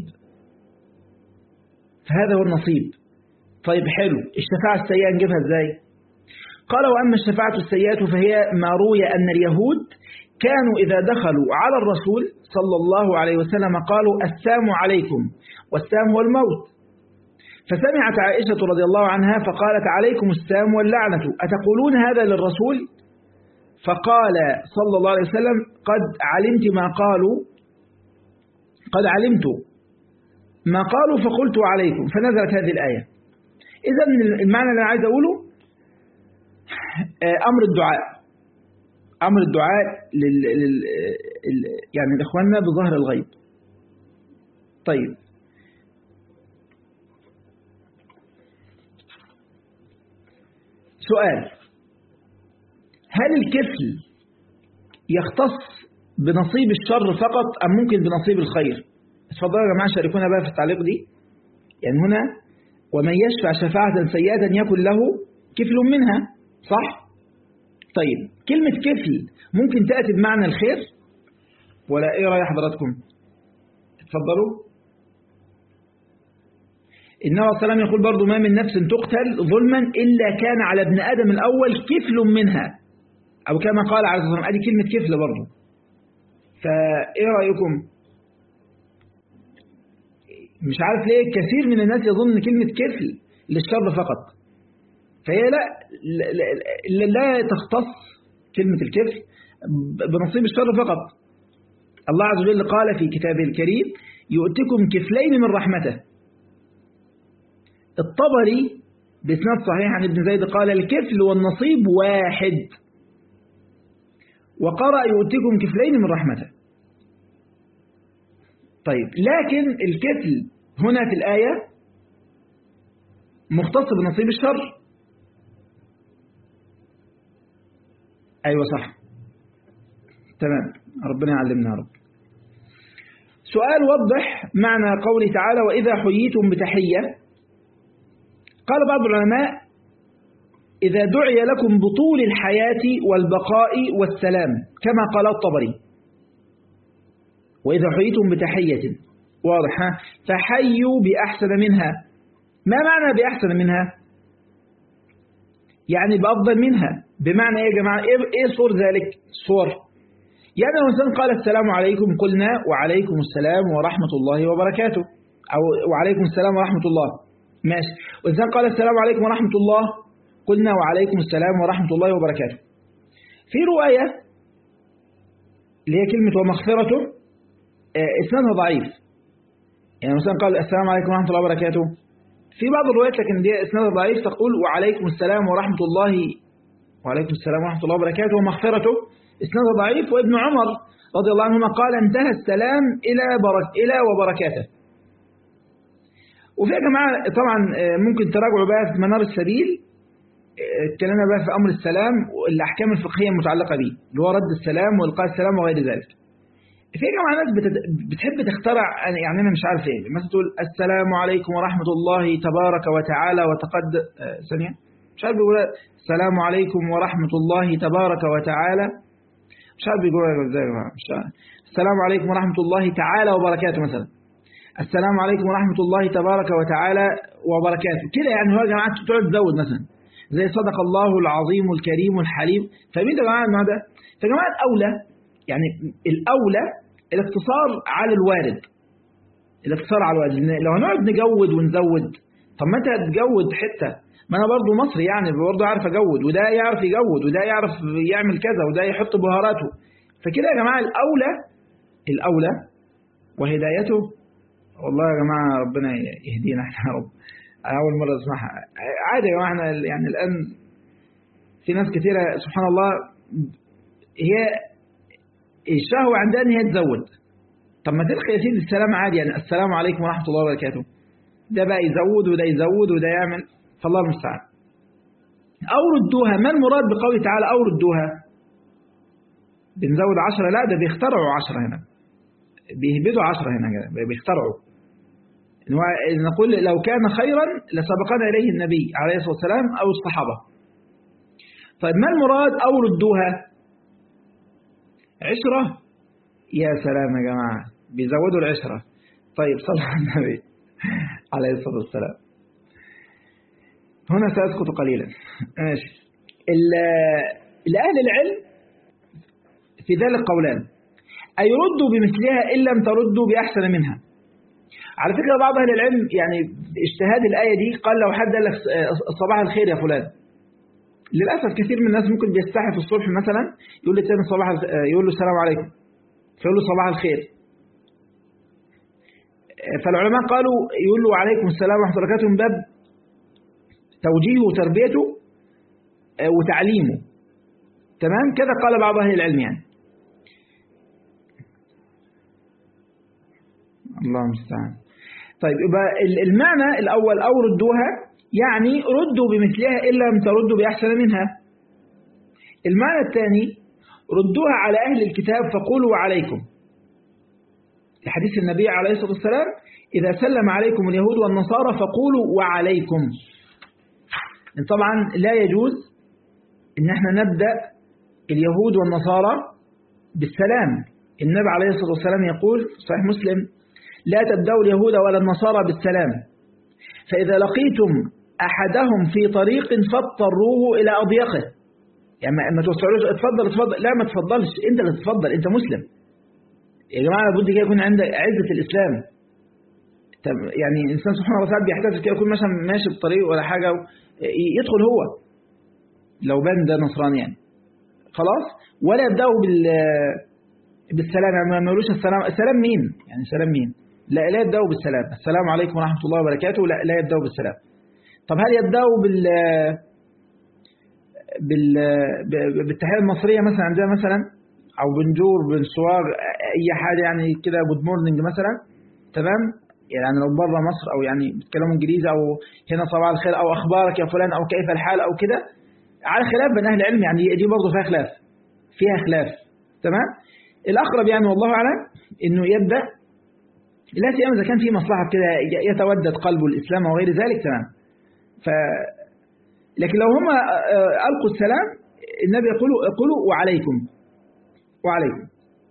فهذا هو النصيب طيب حلو الشفاعة السيئة نجيبها ازاي قال وأما الشفاعة السيئة فهي ما روي أن اليهود كانوا إذا دخلوا على الرسول صلى الله عليه وسلم قالوا السام عليكم والسام هو الموت فسمعت عائشة رضي الله عنها فقالت عليكم السام واللعنة أتقولون هذا للرسول فقال صلى الله عليه وسلم قد علمت ما قالوا قد علمت ما قالوا فقلت عليكم فنزلت هذه الآية إذا المعنى اللي أنا عايز أقوله أمر الدعاء أمر الدعاء لل... لل... يعني لإخواننا بظهر الغيب طيب سؤال هل الكفل يختص بنصيب الشر فقط أم ممكن بنصيب الخير اتفضلوا يا جماعة شاركونا بقى في التعليق دي يعني هنا ومن يشفع شفاعة سيئة يكن له كفل منها صح طيب كلمة كفل ممكن تأتي بمعنى الخير ولا ايه رأي حضراتكم اتفضلوا النبي عليه السلام يقول برضو ما من نفس تقتل ظلما إلا كان على ابن آدم الأول كفل منها أو كما قال عليه الصلاة والسلام هذه كلمة كفل برضو فإيه رأيكم مش عارف ليه كثير من الناس يظن كلمة كفل للشر فقط فهي لا لا, لا تختص كلمة الكفل بنصيب الشر فقط الله عز وجل قال في كتابه الكريم يؤتكم كفلين من رحمته الطبري بإسناد صحيح عن ابن زيد قال الكفل والنصيب واحد وقرأ يؤتكم كفلين من رحمته طيب لكن الكفل هنا في الآية مختص بنصيب الشر أيوة صح تمام ربنا يعلمنا يا رب سؤال وضح معنى قوله تعالى وإذا حييتم بتحية قال بعض العلماء إذا دعي لكم بطول الحياة والبقاء والسلام كما قال الطبري وإذا حييتم بتحية واضح فحيوا بأحسن منها ما معنى بأحسن منها يعني بأفضل منها بمعنى إيه يا جماعة إيه صور ذلك صور يعني لو إنسان قال السلام عليكم قلنا وعليكم السلام ورحمة الله وبركاته أو وعليكم السلام ورحمة الله ماشي وإنسان قال السلام عليكم ورحمة الله قلنا وعليكم السلام ورحمة الله وبركاته في رواية اللي هي كلمة ومغفرته اسنادها ضعيف يعني مثلا قال السلام عليكم ورحمة الله وبركاته في بعض الروايات لكن دي اسنادها ضعيف تقول وعليكم السلام ورحمة الله وعليكم السلام ورحمة الله وبركاته ومغفرته اسنادها ضعيف وابن عمر رضي الله عنهما قال انتهى السلام إلى برك إلى وبركاته وفي يا جماعة طبعا ممكن تراجعوا بقى في منار السبيل اتكلمنا بقى في أمر السلام والأحكام الفقهية المتعلقة به اللي هو رد السلام وإلقاء السلام وغير ذلك في يا جماعة ناس بتحب تخترع يعني أنا مش عارف إيه مثلا تقول السلام عليكم ورحمة الله تبارك وتعالى وتقد ثانية مش عارف بيقول السلام عليكم ورحمة الله تبارك وتعالى مش عارف بيقول ازاي يا جماعة مش عارف السلام عليكم ورحمة الله تعالى وبركاته مثلا السلام عليكم ورحمة الله تبارك وتعالى وبركاته كده يعني هو يا جماعة تقعد تزود مثلا زي صدق الله العظيم الكريم الحليم فمين يا جماعة النوع ده يا جماعة الأولى يعني الأولى الاقتصار على الوارد الاقتصار على الوارد لو هنقعد نجود ونزود طب ما انت تجود حتة ما انا برضو مصري يعني برضو عارف اجود وده يعرف يجود وده يعرف يعمل كذا وده يحط بهاراته فكده يا جماعة الأولى الأولى وهدايته والله يا جماعة ربنا يهدينا احنا يا رب أول مرة أسمعها عادي يا جماعة احنا يعني الآن في ناس كثيرة سبحان الله هي الشهوة عندها ان هي تزود طب ما تلقي يا سيدي السلام عادي يعني السلام عليكم ورحمة الله وبركاته ده بقى يزود وده يزود وده يعمل فالله المستعان أو ردوها ما المراد بقوله تعالى أو ردوها بنزود عشرة لا ده بيخترعوا عشرة هنا بيهبدوا عشرة هنا بيخترعوا نقول لو كان خيرا لسبقنا إليه النبي عليه الصلاة والسلام أو الصحابة طيب ما المراد أو ردوها عشرة يا سلام يا جماعة بيزودوا العشرة طيب صلى على النبي عليه الصلاة والسلام هنا سأسكت قليلا ماشي الأهل العلم في ذلك قولان أي ردوا بمثلها إن لم تردوا بأحسن منها على فكرة بعض أهل العلم يعني اجتهاد الآية دي قال لو حد قال لك صباح الخير يا فلان للأسف كثير من الناس ممكن بيستحي في الصبح مثلا يقول لي تاني صباح يقول له السلام عليكم فيقول له صباح الخير فالعلماء قالوا يقول له عليكم السلام ورحمة الله وبركاته من باب توجيهه وتربيته وتعليمه تمام كذا قال بعض أهل العلم يعني الله المستعان طيب يبقى المعنى الأول أو ردوها يعني ردوا بمثلها إلا لم تردوا بأحسن منها المعنى الثاني ردوها على أهل الكتاب فقولوا عليكم لحديث النبي عليه الصلاة والسلام إذا سلم عليكم اليهود والنصارى فقولوا وعليكم طبعا لا يجوز إن احنا نبدأ اليهود والنصارى بالسلام النبي عليه الصلاة والسلام يقول صحيح مسلم لا تبدأوا اليهود ولا النصارى بالسلام فإذا لقيتم أحدهم في طريق فاضطروه إلى أضيقه يعني ما توصلوش اتفضل اتفضل لا ما تفضلش انت اللي تتفضل انت مسلم يا جماعة لابد كده يكون عندك عزة الإسلام طب يعني الإنسان سبحانه وتعالى بيحتاج كده يكون مثلا ماشي بطريق ولا حاجة يدخل هو لو بان ده نصراني يعني خلاص ولا يبدأوا بال بالسلام يعني ما يقولوش السلام السلام مين يعني سلام مين لا لا يبدأوا بالسلام السلام عليكم ورحمة الله وبركاته لا لا يبدأوا بالسلام طب هل يبدأوا بال بال بالتحية المصرية مثلا عندنا مثلا أو بنجور بنصوار أي حاجة يعني كده جود مورنينج مثلا تمام يعني لو بره مصر أو يعني بيتكلموا إنجليزي أو هنا صباح الخير أو أخبارك يا فلان أو كيف الحال أو كده على خلاف بين أهل العلم يعني دي برضه فيها خلاف فيها خلاف تمام الأقرب يعني والله أعلم إنه يبدأ لا سيما إذا كان في مصلحة كده يتودد قلبه الإسلام وغير ذلك تمام ف لكن لو هم ألقوا السلام النبي يقول قولوا وعليكم وعليكم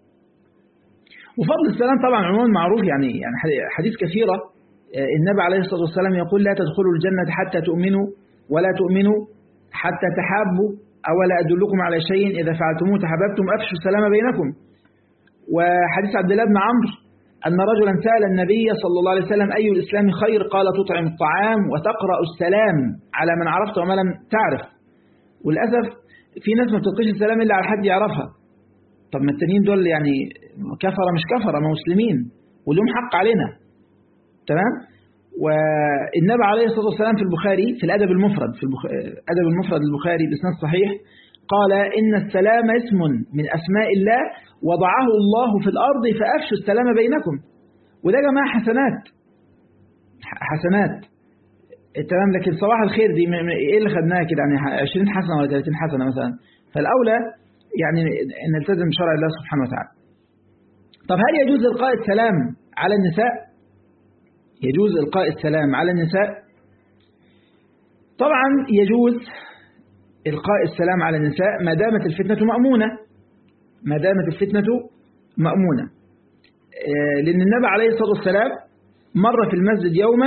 وفضل السلام طبعا عموما معروف يعني يعني حديث كثيرة النبي عليه الصلاة والسلام يقول لا تدخلوا الجنة حتى تؤمنوا ولا تؤمنوا حتى تحابوا أولا أدلكم على شيء إذا فعلتموه تحببتم أفشوا السلام بينكم وحديث عبد الله بن عمرو أن رجلا سأل النبي صلى الله عليه وسلم أي الإسلام خير قال تطعم الطعام وتقرأ السلام على من عرفت وما لم تعرف وللأسف في ناس ما بتلقيش السلام إلا على حد يعرفها طب ما التانيين دول يعني كفرة مش كفرة ما مسلمين ولهم حق علينا تمام والنبي عليه الصلاة والسلام في البخاري في الأدب المفرد في الأدب المفرد البخاري بإسناد صحيح قال إن السلام اسم من أسماء الله وضعه الله في الأرض فأفشوا السلام بينكم وده يا جماعة حسنات حسنات تمام لكن صباح الخير دي ايه اللي خدناها كده يعني 20 حسنة ولا 30 حسنة مثلا فالأولى يعني أن نلتزم بشرع الله سبحانه وتعالى طب هل يجوز إلقاء السلام على النساء يجوز إلقاء السلام على النساء طبعا يجوز إلقاء السلام على النساء ما دامت الفتنة مأمونة ما دامت الفتنة مأمونة لأن النبي عليه الصلاة والسلام مر في المسجد يوما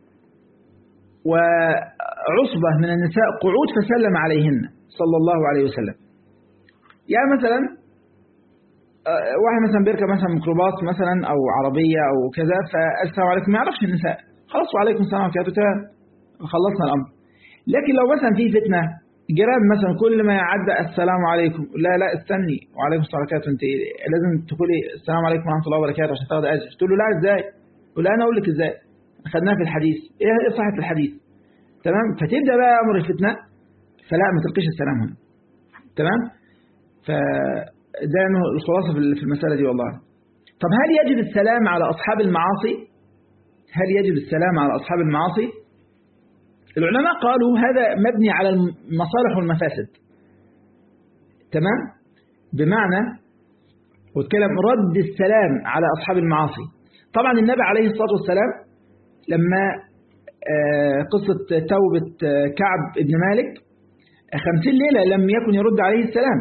وعصبة من النساء قعود فسلم عليهن صلى الله عليه وسلم يعني مثلا واحد مثلا بيركب مثلا ميكروباص مثلا أو عربية أو كذا فالسلام عليكم ما يعرفش النساء خلاص وعليكم السلام ورحمة الله خلصنا الأمر لكن لو مثلا في فتنة جيران مثلا كل ما يعدى السلام عليكم لا لا استني وعليكم السلام وبركاته انت لازم تقولي السلام عليكم ورحمه الله وبركاته عشان تاخد اجر تقول له لا ازاي تقول له انا اقول لك ازاي خدناها في الحديث ايه صحه الحديث تمام فتبدا بقى امر الفتنه فلا ما تلقيش السلام هنا تمام فده الخلاصه في المساله دي والله طب هل يجب السلام على اصحاب المعاصي هل يجب السلام على اصحاب المعاصي العلماء قالوا هذا مبني على المصالح والمفاسد تمام بمعنى واتكلم رد السلام على أصحاب المعاصي طبعا النبي عليه الصلاة والسلام لما قصة توبة كعب بن مالك خمسين ليلة لم يكن يرد عليه السلام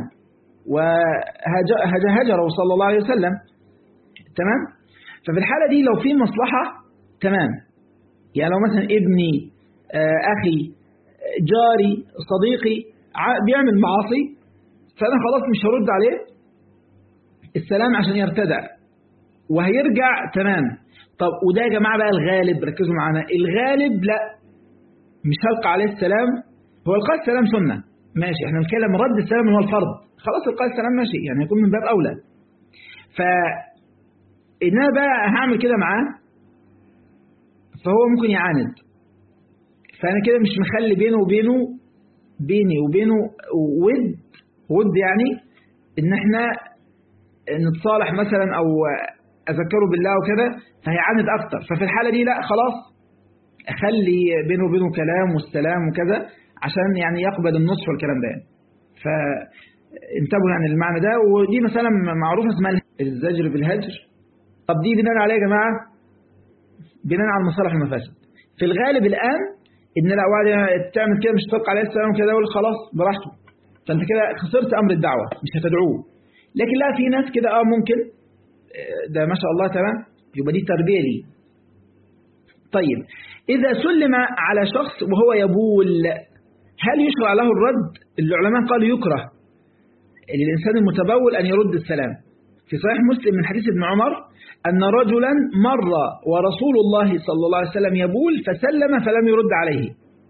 وهجره صلى الله عليه وسلم تمام ففي الحالة دي لو في مصلحة تمام يعني لو مثلا ابني أخي جاري صديقي بيعمل معاصي فأنا خلاص مش هرد عليه السلام عشان يرتدع وهيرجع تمام طب وده يا جماعة بقى الغالب ركزوا معانا الغالب لا مش هلقى عليه السلام هو القاء السلام سنة ماشي احنا بنتكلم رد السلام هو الفرض خلاص القاء السلام ماشي يعني يكون من باب أولى ف إن أنا بقى هعمل كده معاه فهو ممكن يعاند فأنا كده مش مخلي بينه وبينه بيني وبينه ود ود يعني إن احنا نتصالح مثلا أو أذكره بالله وكده فهيعاند أكتر ففي الحالة دي لا خلاص أخلي بينه وبينه كلام والسلام وكذا عشان يعني يقبل النصح والكلام ده يعني فانتبهوا يعني المعنى ده ودي مثلا معروفة اسمها الزجر بالهجر طب دي بناء عليه يا جماعة بناء على المصالح والمفاسد في الغالب الآن إن لا واحد تعمل كده مش تلقى عليه السلام كده يقول خلاص براحته فأنت كده خسرت أمر الدعوة مش هتدعوه لكن لا في ناس كده اه ممكن ده ما شاء الله تمام يبقى دي تربية لي طيب إذا سلم على شخص وهو يبول هل يشرع له الرد العلماء قالوا يكره للإنسان المتبول أن يرد السلام في صحيح مسلم من حديث ابن عمر أن رجلا مر ورسول الله صلى الله عليه وسلم يبول فسلم فلم يرد عليه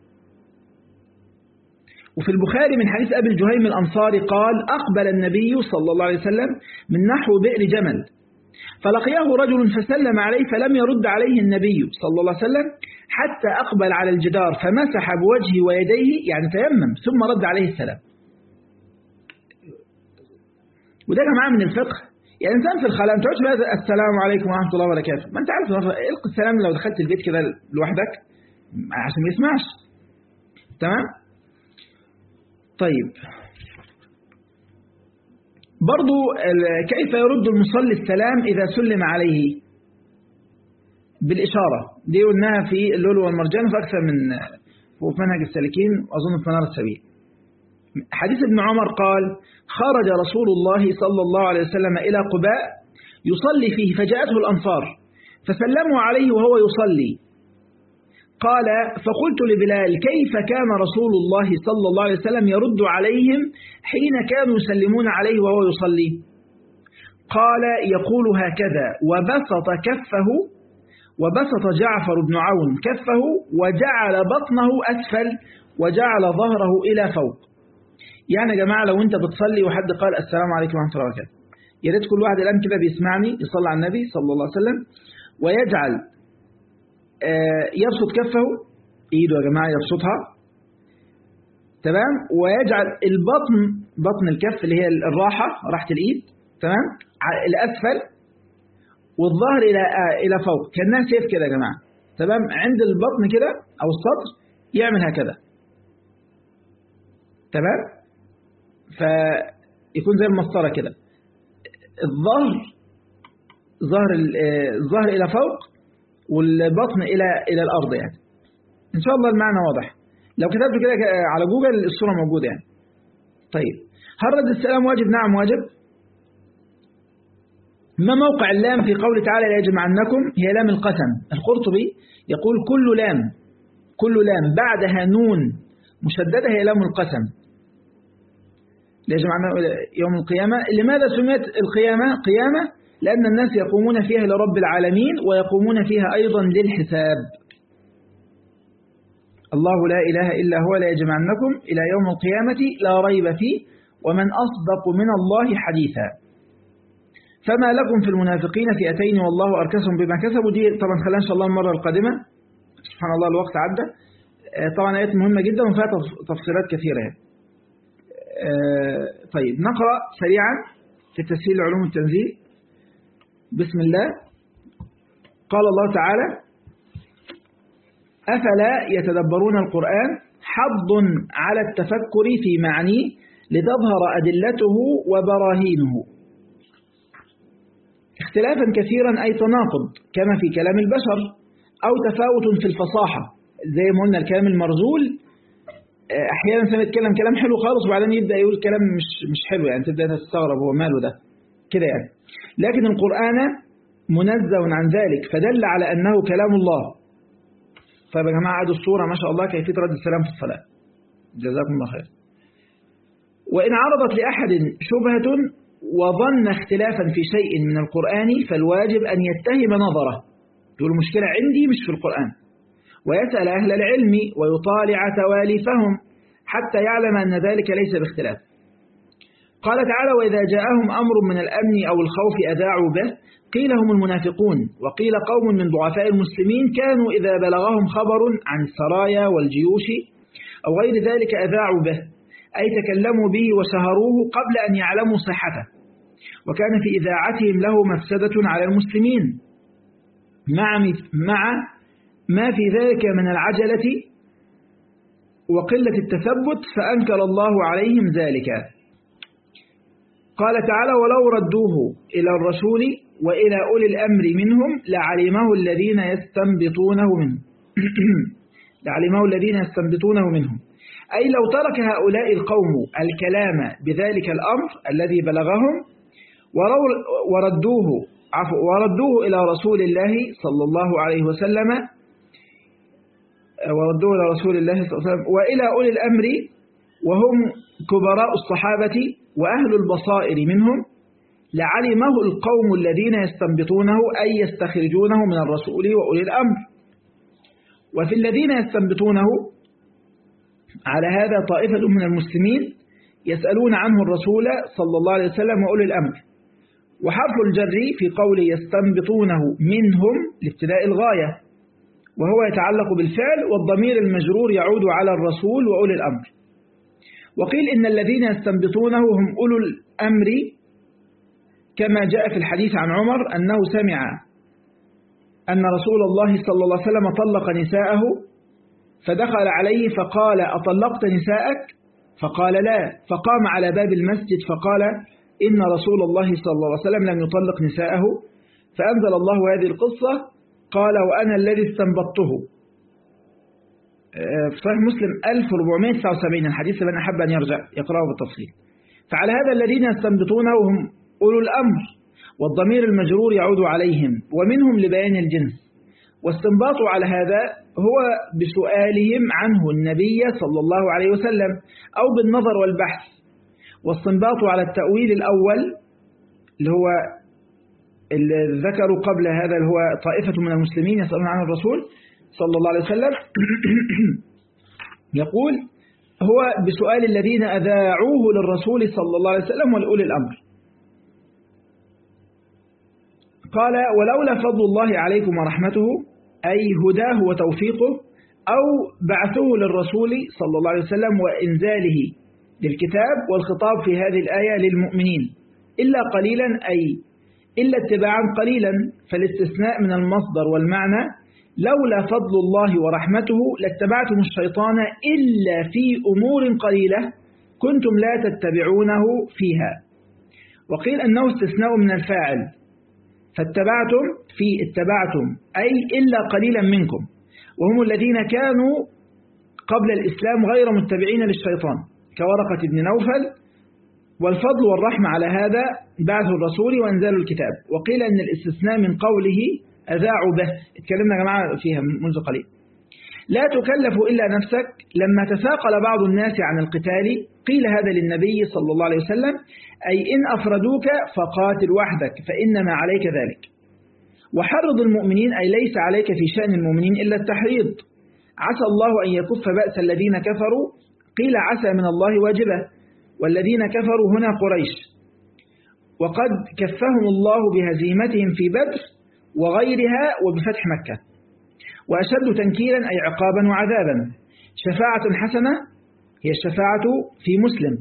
وفي البخاري من حديث أبي الجهيم الأنصاري قال أقبل النبي صلى الله عليه وسلم من نحو بئر جمل فلقيه رجل فسلم عليه فلم يرد عليه النبي صلى الله عليه وسلم حتى أقبل على الجدار فمسح بوجهه ويديه يعني تيمم ثم رد عليه السلام وده يا جماعة من الفقه يعني إنسان في الخلاء أنت بقى السلام عليكم ورحمة الله وبركاته ما أنت عارف القي السلام لو دخلت البيت كده لوحدك عشان ما يسمعش تمام طيب برضو كيف يرد المصلي السلام إذا سلم عليه بالإشارة دي قلناها في اللؤلؤ والمرجان في أكثر من في منهج السالكين وأظن في منار السبيل حديث ابن عمر قال خرج رسول الله صلى الله عليه وسلم إلى قباء يصلي فيه فجاءته الأنصار فسلموا عليه وهو يصلي قال فقلت لبلال كيف كان رسول الله صلى الله عليه وسلم يرد عليهم حين كانوا يسلمون عليه وهو يصلي قال يقول هكذا وبسط كفه وبسط جعفر بن عون كفه وجعل بطنه أسفل وجعل ظهره إلى فوق يعني يا جماعة لو أنت بتصلي وحد قال السلام عليكم ورحمة الله وبركاته يا ريت كل واحد الآن كده بيسمعني يصلي على النبي صلى الله عليه وسلم ويجعل يبسط كفه ايده يا جماعة يبسطها تمام ويجعل البطن بطن الكف اللي هي الراحة راحة الإيد تمام الأسفل والظهر إلى إلى فوق كأنها سيف كده يا جماعة تمام عند البطن كده أو السطر يعمل هكذا تمام فيكون زي المسطرة كده الظهر ظهر الظهر إلى فوق والبطن إلى إلى الأرض يعني إن شاء الله المعنى واضح لو كتبت كده على جوجل الصورة موجودة يعني طيب هل رد السلام واجب نعم واجب ما موقع اللام في قوله تعالى لا يجمعنكم هي لام القسم القرطبي يقول كل لام كل لام بعدها نون مشددة هي لام القسم لا يجمعنا يوم القيامة لماذا سميت القيامة قيامة لأن الناس يقومون فيها لرب العالمين ويقومون فيها أيضا للحساب الله لا إله إلا هو لا يجمعنكم إلى يوم القيامة لا ريب فيه ومن أصدق من الله حديثا فما لكم في المنافقين فئتين والله أركسهم بما كسبوا دي طبعا خلينا إن شاء الله المرة القادمة سبحان الله الوقت عدى طبعا آيات مهمة جدا وفيها تفصيلات كثيرة يعني. طيب نقرأ سريعا في تسهيل علوم التنزيل بسم الله قال الله تعالى أفلا يتدبرون القرآن حظ على التفكر في معانيه لتظهر أدلته وبراهينه اختلافا كثيرا أي تناقض كما في كلام البشر أو تفاوت في الفصاحة زي ما قلنا الكلام المرزول أحيانا سنة يتكلم كلام حلو خالص وبعدين يبدأ يقول كلام مش مش حلو يعني تبدأ تستغرب هو ماله ده كده يعني لكن القرآن منزه عن ذلك فدل على أنه كلام الله طيب يا جماعة عادوا الصورة ما شاء الله كيفية رد السلام في الصلاة جزاكم الله خير وإن عرضت لأحد شبهة وظن اختلافا في شيء من القرآن فالواجب أن يتهم نظره تقول المشكلة عندي مش في القرآن ويسأل أهل العلم ويطالع تواليفهم حتى يعلم أن ذلك ليس باختلاف قال تعالى وإذا جاءهم أمر من الأمن أو الخوف أذاعوا به قيل هم المنافقون وقيل قوم من ضعفاء المسلمين كانوا إذا بلغهم خبر عن السرايا والجيوش أو غير ذلك أذاعوا به أي تكلموا به وشهروه قبل أن يعلموا صحته وكان في إذاعتهم له مفسدة على المسلمين مع مع ما في ذلك من العجلة وقلة التثبت فأنكر الله عليهم ذلك قال تعالى ولو ردوه إلى الرسول وإلى أولي الأمر منهم لعلمه الذين يستنبطونه منه لعلمه الذين يستنبطونه منهم أي لو ترك هؤلاء القوم الكلام بذلك الأمر الذي بلغهم وردوه, عفو وردوه إلى رسول الله صلى الله عليه وسلم وردوه إلى رسول الله صلى الله عليه وسلم وإلى أولي الأمر وهم كبراء الصحابة وأهل البصائر منهم لعلمه القوم الذين يستنبطونه أي يستخرجونه من الرسول وأولي الأمر وفي الذين يستنبطونه على هذا طائفة من المسلمين يسألون عنه الرسول صلى الله عليه وسلم وأولي الأمر وحرف الجر في قوله يستنبطونه منهم لابتداء الغاية وهو يتعلق بالفعل والضمير المجرور يعود على الرسول وأولي الأمر وقيل إن الذين يستنبطونه هم أولو الأمر كما جاء في الحديث عن عمر أنه سمع أن رسول الله صلى الله عليه وسلم طلق نساءه فدخل عليه فقال أطلقت نساءك فقال لا فقام على باب المسجد فقال إن رسول الله صلى الله عليه وسلم لم يطلق نساءه فأنزل الله هذه القصة قال وأنا الذي استنبطته آه، في صحيح مسلم 1479 الحديث من أحب أن يرجع يقرأه بالتفصيل فعلى هذا الذين يستنبطونه هم أولو الأمر والضمير المجرور يعود عليهم ومنهم لبيان الجنس واستنباط على هذا هو بسؤالهم عنه النبي صلى الله عليه وسلم أو بالنظر والبحث واستنباط على التأويل الأول اللي هو اللي ذكروا قبل هذا اللي هو طائفة من المسلمين يسألون عن الرسول صلى الله عليه وسلم يقول هو بسؤال الذين أذاعوه للرسول صلى الله عليه وسلم ولأولي الأمر قال ولولا فضل الله عليكم ورحمته أي هداه وتوفيقه أو بعثه للرسول صلى الله عليه وسلم وإنزاله للكتاب والخطاب في هذه الآية للمؤمنين إلا قليلا أي إلا اتباعا قليلا فالاستثناء من المصدر والمعنى لولا فضل الله ورحمته لاتبعتم الشيطان إلا في أمور قليلة كنتم لا تتبعونه فيها وقيل أنه استثناء من الفاعل فاتبعتم في اتبعتم أي إلا قليلا منكم وهم الذين كانوا قبل الإسلام غير متبعين للشيطان كورقة بن نوفل والفضل والرحمة على هذا بعث الرسول وانزال الكتاب وقيل أن الاستثناء من قوله أذاعوا به اتكلمنا يا جماعة فيها منذ قليل لا تكلف إلا نفسك لما تثاقل بعض الناس عن القتال قيل هذا للنبي صلى الله عليه وسلم أي إن أفردوك فقاتل وحدك فإنما عليك ذلك وحرض المؤمنين أي ليس عليك في شأن المؤمنين إلا التحريض عسى الله أن يكف بأس الذين كفروا قيل عسى من الله واجبة والذين كفروا هنا قريش وقد كفهم الله بهزيمتهم في بدر وغيرها وبفتح مكة وأشد تنكيلا أي عقابا وعذابا شفاعة حسنة هي الشفاعة في مسلم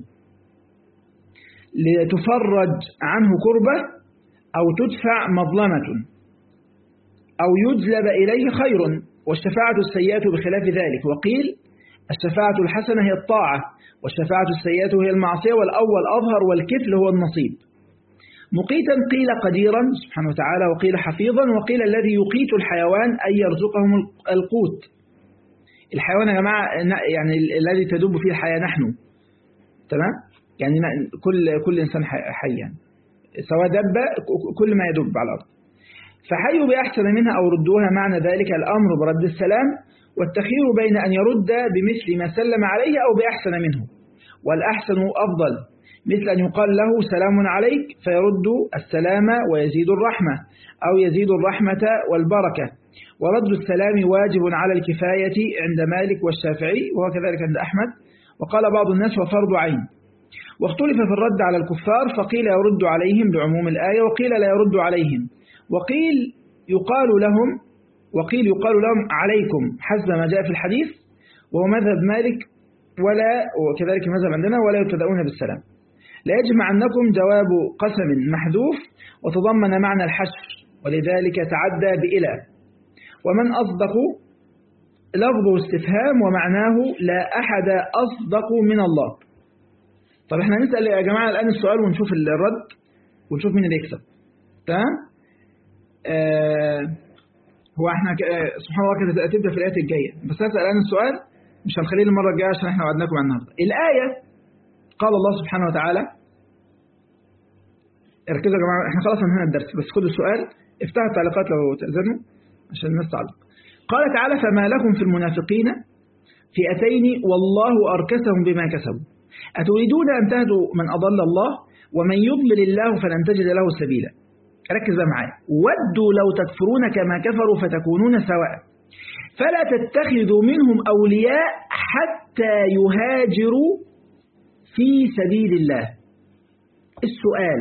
لتفرج عنه كربة أو تدفع مظلمة أو يجلب إليه خير والشفاعة السيئة بخلاف ذلك وقيل الشفاعة الحسنة هي الطاعة والشفاعة السيئة هي المعصية والأول أظهر والكفل هو النصيب مقيتا قيل قديرا سبحانه وتعالى وقيل حفيظا وقيل الذي يقيت الحيوان أي يرزقهم القوت الحيوان يا جماعة يعني الذي تدب فيه الحياة نحن تمام يعني كل كل إنسان حي يعني سواء دب كل ما يدب على الأرض فحيوا بأحسن منها أو ردوها معنى ذلك الأمر برد السلام والتخير بين أن يرد بمثل ما سلم عليه أو بأحسن منه والأحسن أفضل مثل أن يقال له سلام عليك فيرد السلام ويزيد الرحمة أو يزيد الرحمة والبركة ورد السلام واجب على الكفاية عند مالك والشافعي وهو كذلك عند أحمد وقال بعض الناس وفرض عين واختلف في الرد على الكفار فقيل يرد عليهم بعموم الآية وقيل لا يرد عليهم وقيل يقال لهم وقيل يقال لهم عليكم حسب ما جاء في الحديث وهو مذهب مالك ولا وكذلك مذهب عندنا ولا يبتدؤون بالسلام لا يجمع أنكم جواب قسم محذوف وتضمن معنى الحشر ولذلك تعدى بإلى ومن أصدق لفظ استفهام ومعناه لا أحد أصدق من الله طب احنا نسأل يا جماعة الآن السؤال ونشوف الرد ونشوف مين اللي يكسب تمام آه هو احنا آه، سبحان الله كده تبدأ في الآية الجاية بس هسأل الآن السؤال مش هنخليه المرة الجاية عشان احنا وعدناكم عن النهارده الآية قال الله سبحانه وتعالى ركزوا يا جماعة احنا خلاص انهينا الدرس بس خدوا السؤال افتحوا التعليقات لو تأذنوا عشان الناس تعلق قال تعالى فما لكم في المنافقين فئتين والله أركسهم بما كسبوا أتريدون أن تهدوا من أضل الله ومن يضلل الله فلن تجد له سبيلا ركز بقى معايا ودوا لو تكفرون كما كفروا فتكونون سواء فلا تتخذوا منهم أولياء حتى يهاجروا في سبيل الله السؤال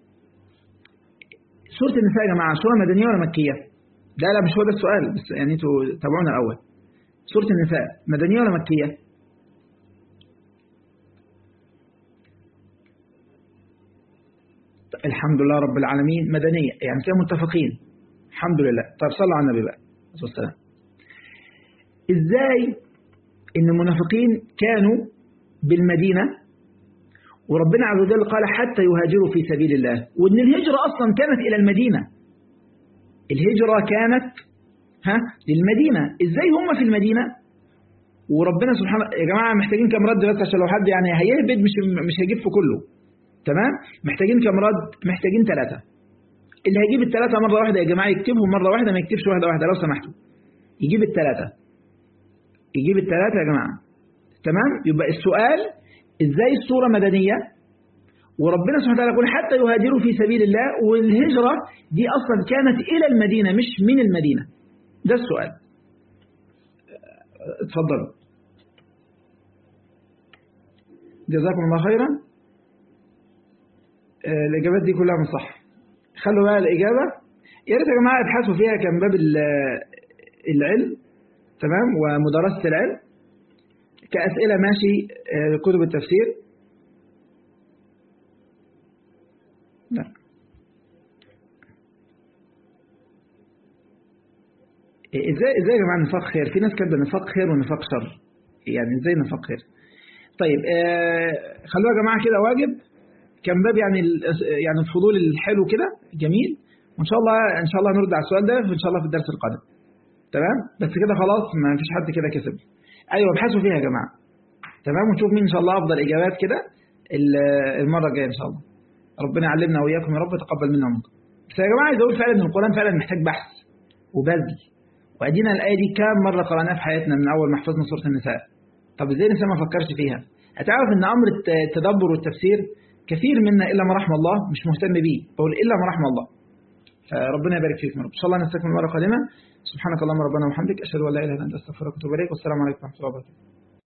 سورة النساء يا جماعة سورة مدنية ولا مكية؟ لا لا مش هو ده السؤال بس يعني انتوا تابعونا الأول سورة النساء مدنية ولا مكية؟ الحمد لله رب العالمين مدنية يعني كده متفقين الحمد لله طيب صلوا على النبي بقى والسلام ازاي ان المنافقين كانوا بالمدينة وربنا عز وجل قال حتى يهاجروا في سبيل الله وان الهجرة اصلا كانت الى المدينة الهجرة كانت ها للمدينة ازاي هم في المدينة وربنا سبحانه يا جماعة محتاجين كام رد بس عشان لو حد يعني هيهبد مش مش هيجيب في كله تمام محتاجين كام رد محتاجين ثلاثة اللي هيجيب الثلاثة مرة واحدة يا جماعة يكتبهم مرة واحدة ما يكتبش واحدة واحدة لو سمحتوا يجيب الثلاثة يجيب الثلاثة يا جماعة تمام يبقى السؤال ازاي الصورة مدنية وربنا سبحانه وتعالى يقول حتى يهاجروا في سبيل الله والهجرة دي أصلا كانت إلى المدينة مش من المدينة ده السؤال اتفضلوا جزاكم الله خيرا الإجابات دي كلها من صح خلوا بقى الإجابة يا ريت يا جماعة ابحثوا فيها كان باب العلم تمام ومدرسة العلم كأسئلة ماشي كتب التفسير لا ازاي ازاي يا جماعه نفاق خير في ناس كاتبه نفاق خير ونفاق شر يعني ازاي نفاق خير طيب آه خلوها يا جماعه كده واجب كان باب يعني يعني الفضول الحلو كده جميل وان شاء الله ان شاء الله نرد على السؤال ده ان شاء الله في الدرس القادم تمام بس كده خلاص ما فيش حد كده كسب ايوه ابحثوا فيها يا جماعه تمام ونشوف مين ان شاء الله افضل اجابات كده المره الجايه ان شاء الله ربنا يعلمنا واياكم يا رب تقبل منا ومنكم بس يا جماعه عايز اقول فعلا ان القران فعلا محتاج بحث وبذل وادينا الايه دي كام مره قراناها في حياتنا من اول ما حفظنا سوره النساء طب ازاي الانسان ما فكرش فيها هتعرف ان امر التدبر والتفسير كثير منا الا ما رحم الله مش مهتم بيه بقول الا ما رحم الله فربنا يبارك فيكم ان شاء الله نستكمل المره القادمه سبحانك اللهم ربنا وبحمدك اشهد ان لا اله الا انت استغفرك واتوب اليك والسلام عليكم ورحمه الله وبركاته